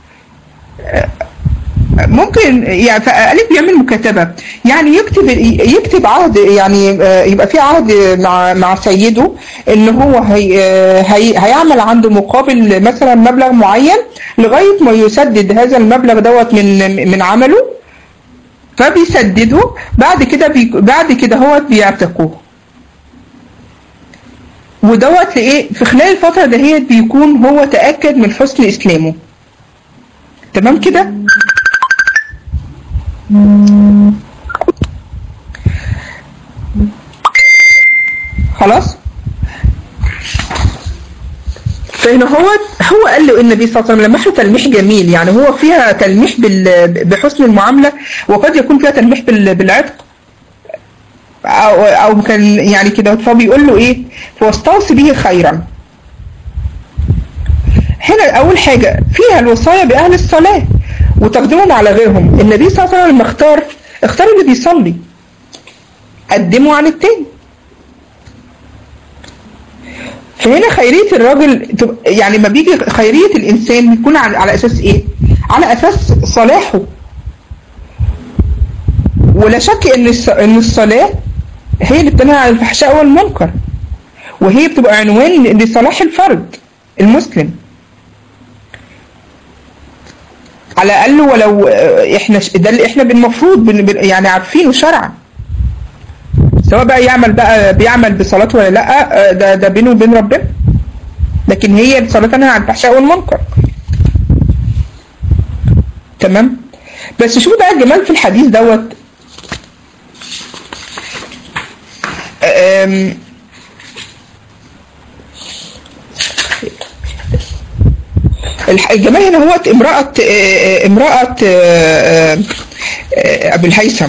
ممكن يعني فألف بيعمل مكاتبة يعني يكتب يكتب عهد يعني آه، يبقى في عهد مع مع سيده ان هو هي آه، هي هيعمل عنده مقابل مثلا مبلغ معين لغاية ما يسدد هذا المبلغ دوت من من عمله فبيسدده بعد كده بي بعد كده هو بيعتقوه ودوت لايه في خلال الفترة دهيت بيكون هو تأكد من حسن اسلامه تمام كده خلاص فهنا هو هو قال له النبي صلى الله عليه وسلم لمح له تلميح جميل يعني هو فيها تلميح بال- بحسن المعامله وقد يكون فيها تلميح بال- بالعتق او او كان يعني كده فبيقول له ايه فاستوصي به خيرا هنا اول حاجه فيها الوصايه باهل الصلاه وتقديمهم على غيرهم النبي صلى الله عليه وسلم لما اختار اختار اللي بيصلي قدمه عن التاني فهنا خيرية الراجل تب- يعني ما بيجي خيرية الإنسان بيكون على, على أساس إيه؟ على أساس صلاحه ولا شك إن الص- إن الصلاة هي اللي بتنهى عن الفحشاء والمنكر وهي بتبقى عنوان لصلاح الفرد المسلم على الأقل ولو آه، إحنا ش- ده اللي إحنا المفروض بن- بن- يعني عارفينه شرعا سواء بقى يعمل بقى بيعمل بصلاته ولا لا آه، ده ده بينه وبين ربنا لكن هي الصلاة تنهى عن الفحشاء والمنكر تمام بس شوف بقى الجمال في الحديث دوت آم، الح- الجمال هنا هو امرأة آه، آه، امرأة آه، آه، آه، أبي الهيثم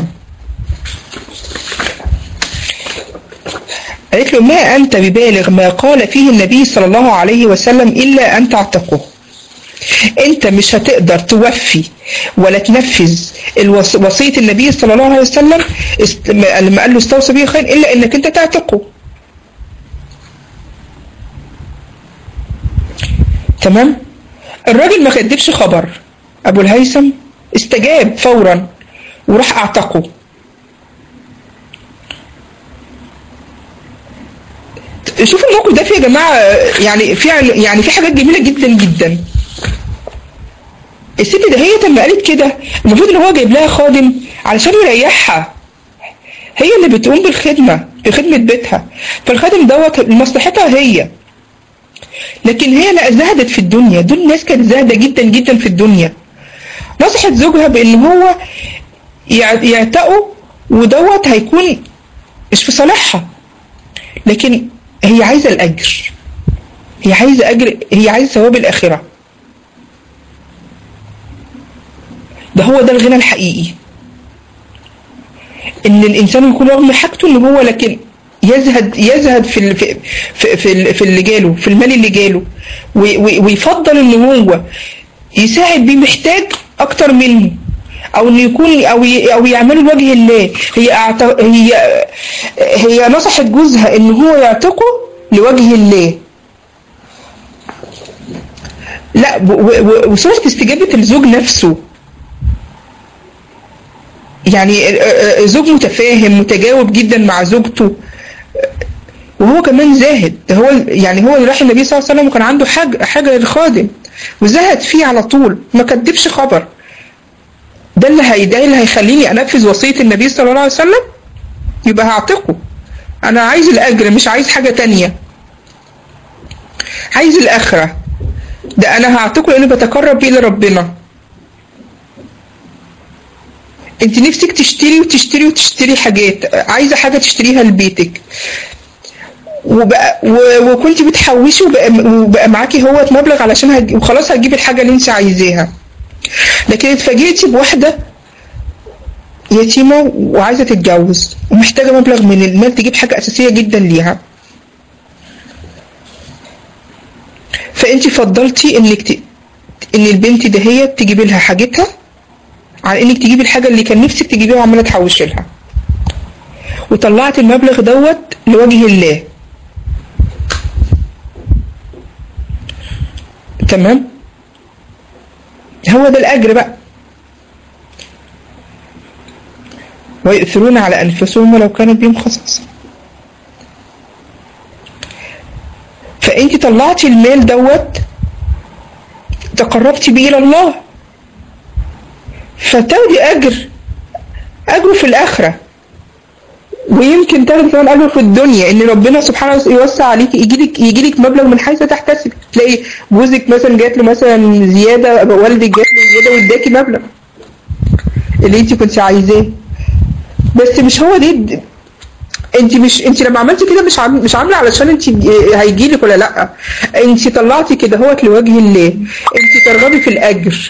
قالت له ما أنت ببالغ ما قال فيه النبي صلى الله عليه وسلم إلا أن تعتقه أنت مش هتقدر توفي ولا تنفذ الوص- وصية النبي صلى الله عليه وسلم است- لما قال له استوصى به خير إلا أنك أنت تعتقه تمام الراجل ما كدبش خبر ابو الهيثم استجاب فورا وراح اعتقه شوفوا الموقف ده فيه يا جماعه يعني في يعني في حاجات جميله جدا جدا الست ده هي لما قالت كده المفروض ان هو جايب لها خادم علشان يريحها هي اللي بتقوم بالخدمه في خدمه بيتها فالخادم دوت لمصلحتها هي لكن هي لا زهدت في الدنيا دول الناس كانت زاهده جدا جدا في الدنيا نصحت زوجها بان هو يعتقه ودوت هيكون مش في صالحها لكن هي عايزه الاجر هي عايزه اجر هي عايزه ثواب الاخره ده هو ده الغنى الحقيقي ان الانسان يكون رغم حاجته ان هو لكن يزهد يزهد في ال في في, في اللي جاله في المال اللي جاله ويفضل ان هو يساعد بيه محتاج اكتر منه او انه يكون او او يعمله لوجه الله هي أعت... هي هي نصحت جوزها ان هو يعتقه لوجه الله لا وسرعه استجابه الزوج نفسه يعني زوج متفاهم متجاوب جدا مع زوجته وهو كمان زاهد ده هو يعني هو اللي راح النبي صلى الله عليه وسلم وكان عنده حاجه حاجه للخادم وزهد فيه على طول ما كدبش خبر ده اللي هي ده اللي هيخليني انفذ وصيه النبي صلى الله عليه وسلم يبقى هعتقه انا عايز الاجر مش عايز حاجه تانية عايز الاخره ده انا هعتقه لاني بتقرب بيه لربنا انت نفسك تشتري وتشتري وتشتري حاجات عايزه حاجه تشتريها لبيتك وبقى و... وكنت بتحوشي وبقى, وبقى معاكي هو مبلغ علشان هج... وخلاص هتجيبي الحاجه اللي انت عايزاها لكن اتفاجئتي بواحده يتيمه وعايزه تتجوز ومحتاجه مبلغ من المال تجيب حاجه اساسيه جدا ليها فانت فضلتي انك ت... ان البنت دهيت تجيبي لها حاجتها على انك تجيبي الحاجه اللي كان نفسك تجيبيها وعماله تحوشي لها وطلعت المبلغ دوت لوجه الله تمام هو ده الاجر بقى ويؤثرون على انفسهم ولو كانت بهم خصاصه فانت طلعتي المال دوت تقربتي بيه الى الله فتاخدي اجر اجره في الاخره ويمكن تاخدي كمان اجر في الدنيا ان ربنا سبحانه يوسع عليك يجيلك يجيلك مبلغ من حيث تحتسب تلاقي جوزك مثلا جات له مثلا زياده والدك جات له زياده واداكي مبلغ اللي انت كنت عايزاه بس مش هو دي انت مش انت لما عملتي كده مش عم... مش عامله علشان انت هيجيلك ولا لا انت طلعتي كده هوت لوجه الله انت ترغبي في الاجر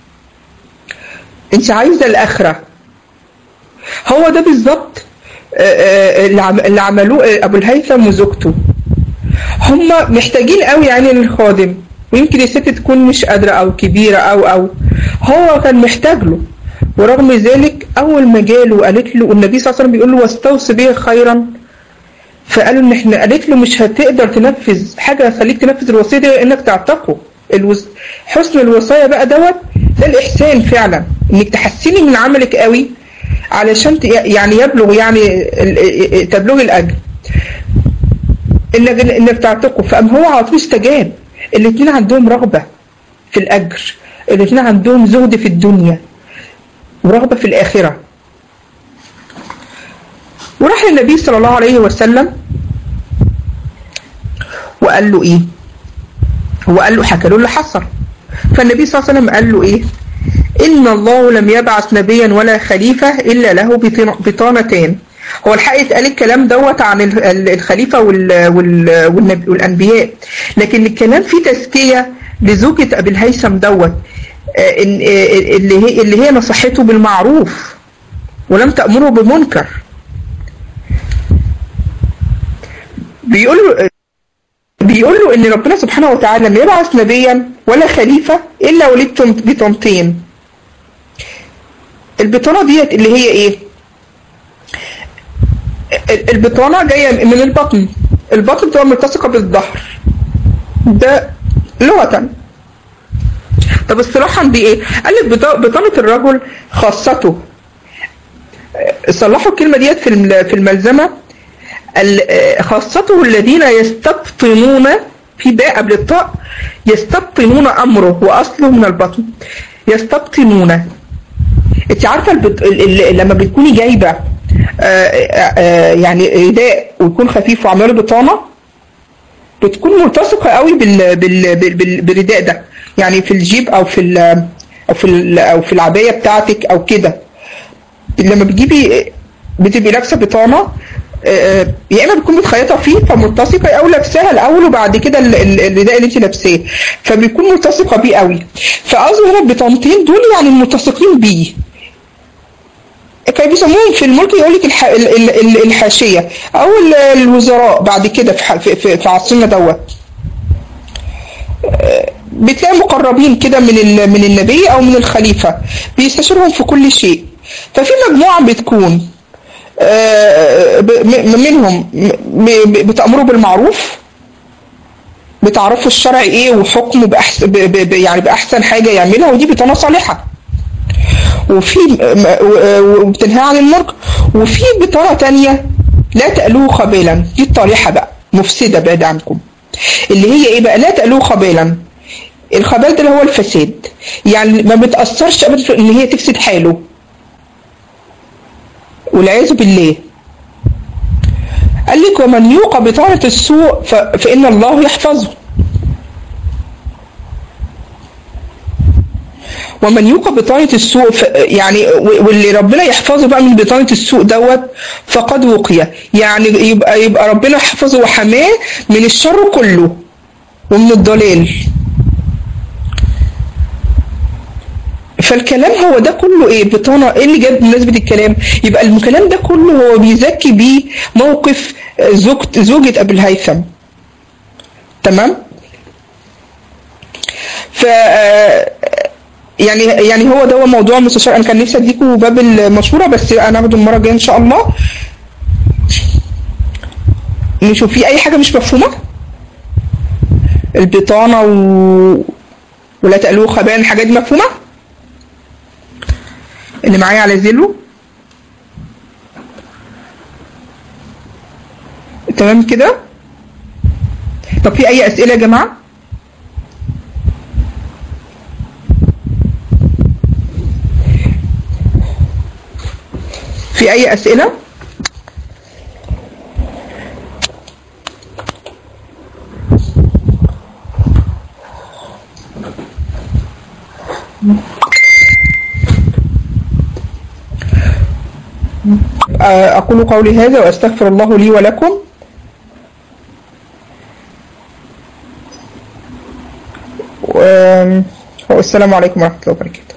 انت عايزه الاخره هو ده بالظبط اللي عملوه ابو الهيثم وزوجته هم محتاجين قوي يعني للخادم ويمكن الست تكون مش قادره او كبيره او او هو كان محتاج له ورغم ذلك اول ما جاله وقالت له النبي صلى الله عليه وسلم بيقول له واستوصي به خيرا فقالوا ان احنا قالت له مش هتقدر تنفذ حاجه هتخليك تنفذ الوصيه دي انك تعتقه الوز... حسن الوصايا بقى دوت ده الاحسان فعلا انك تحسني من عملك قوي علشان ت... يعني يبلغ يعني تبلغ الاجر انك انك تعتقه فقام هو على طول استجاب الاثنين عندهم رغبه في الاجر الاثنين عندهم زهد في الدنيا ورغبه في الاخره وراح للنبي صلى الله عليه وسلم وقال له ايه هو قال له حكى له اللي حصل فالنبي صلى الله عليه وسلم قال له ايه ان الله لم يبعث نبيا ولا خليفه الا له بطانتان هو الحقيقه اتقال الكلام دوت عن الخليفه وال وال والانبياء لكن الكلام فيه تزكيه لزوجة ابي الهيثم دوت اللي هي اللي هي نصحته بالمعروف ولم تأمره بمنكر بيقول له بيقول له ان ربنا سبحانه وتعالى لم يبعث نبيا ولا خليفه الا ولدت بطانتين البطانه ديت اللي هي ايه البطانه جايه من البطن البطن بتبقى ملتصقه بالظهر ده لغه طب اصطلاحا دي ايه قال لك بطا- بطانه الرجل خاصته آه، صلحوا الكلمه ديت في الم- في الملزمه ال- آه، خاصته الذين يستبطنون في باء قبل الطاء يستبطنون امره واصله من البطن يستبطنون انت عارفه البط... ال... ال... لما بتكوني جايبه آه، آه، آه، يعني رداء ويكون خفيف وعامله له بطانه بتكون ملتصقه قوي بال... بال... بال... بال... بالرداء ده يعني في الجيب او في ال... او في ال... او في العبايه بتاعتك او كده لما بتجيبي بتبقي لابسه بطانه آه، يا اما بتكون متخيطه فيه فملتصقه او لابساها الاول وبعد كده ال- ال- الرداء اللي انت لابساه فبيكون ملتصقه بيه قوي فقصدي هنا البطانتين دول يعني الملتصقين بيه كانوا بيسموهم في الملك يقول لك الح... ال- ال- ال- الحاشيه او ال- الوزراء بعد كده في ح- في, في, في عصرنا دوت آه، بتلاقي مقربين كده من ال- من النبي او من الخليفه بيستشيرهم في كل شيء ففي مجموعه بتكون آه، ب- م- منهم م- م- بتأمروا بالمعروف بتعرفوا الشرع ايه وحكمه بأحسن ب ب ب يعني بأحسن حاجة يعملها ودي بطانة صالحة وفي م- و- وبتنهى عن المنكر وفي بطانة تانية لا تألوه خبالا دي الطالحة بقى مفسدة بعيد عنكم اللي هي ايه بقى لا تألوه خبالا الخبال ده اللي هو الفساد يعني ما بتأثرش ابدا في ان هي تفسد حاله والعياذ بالله قال لك ومن يوقى بطانة السوء ف... فإن الله يحفظه ومن يوقى بطانة السوء ف... يعني و- واللي ربنا يحفظه بقى من بطانة السوء دوت فقد وقي يعني يبقى يبقى ربنا حفظه وحماه من الشر كله ومن الضلال فالكلام هو ده كله ايه بطانه ايه اللي جاب بمناسبه الكلام يبقى الكلام ده كله هو بيزكي بيه موقف آه، زوجة زوجة ابي الهيثم تمام ف آه، يعني يعني هو ده هو موضوع مستشار انا كان نفسي اديكم باب المشوره بس انا هاخده المره الجايه ان شاء الله نشوف في اي حاجه مش مفهومه البطانه و... ولا تقلوه خبان الحاجات دي مفهومه اللي معايا على زيلو تمام كده طب في اي اسئله يا جماعه في اي اسئله آه، أقول قولي هذا وأستغفر الله لي ولكم و- والسلام عليكم ورحمة الله وبركاته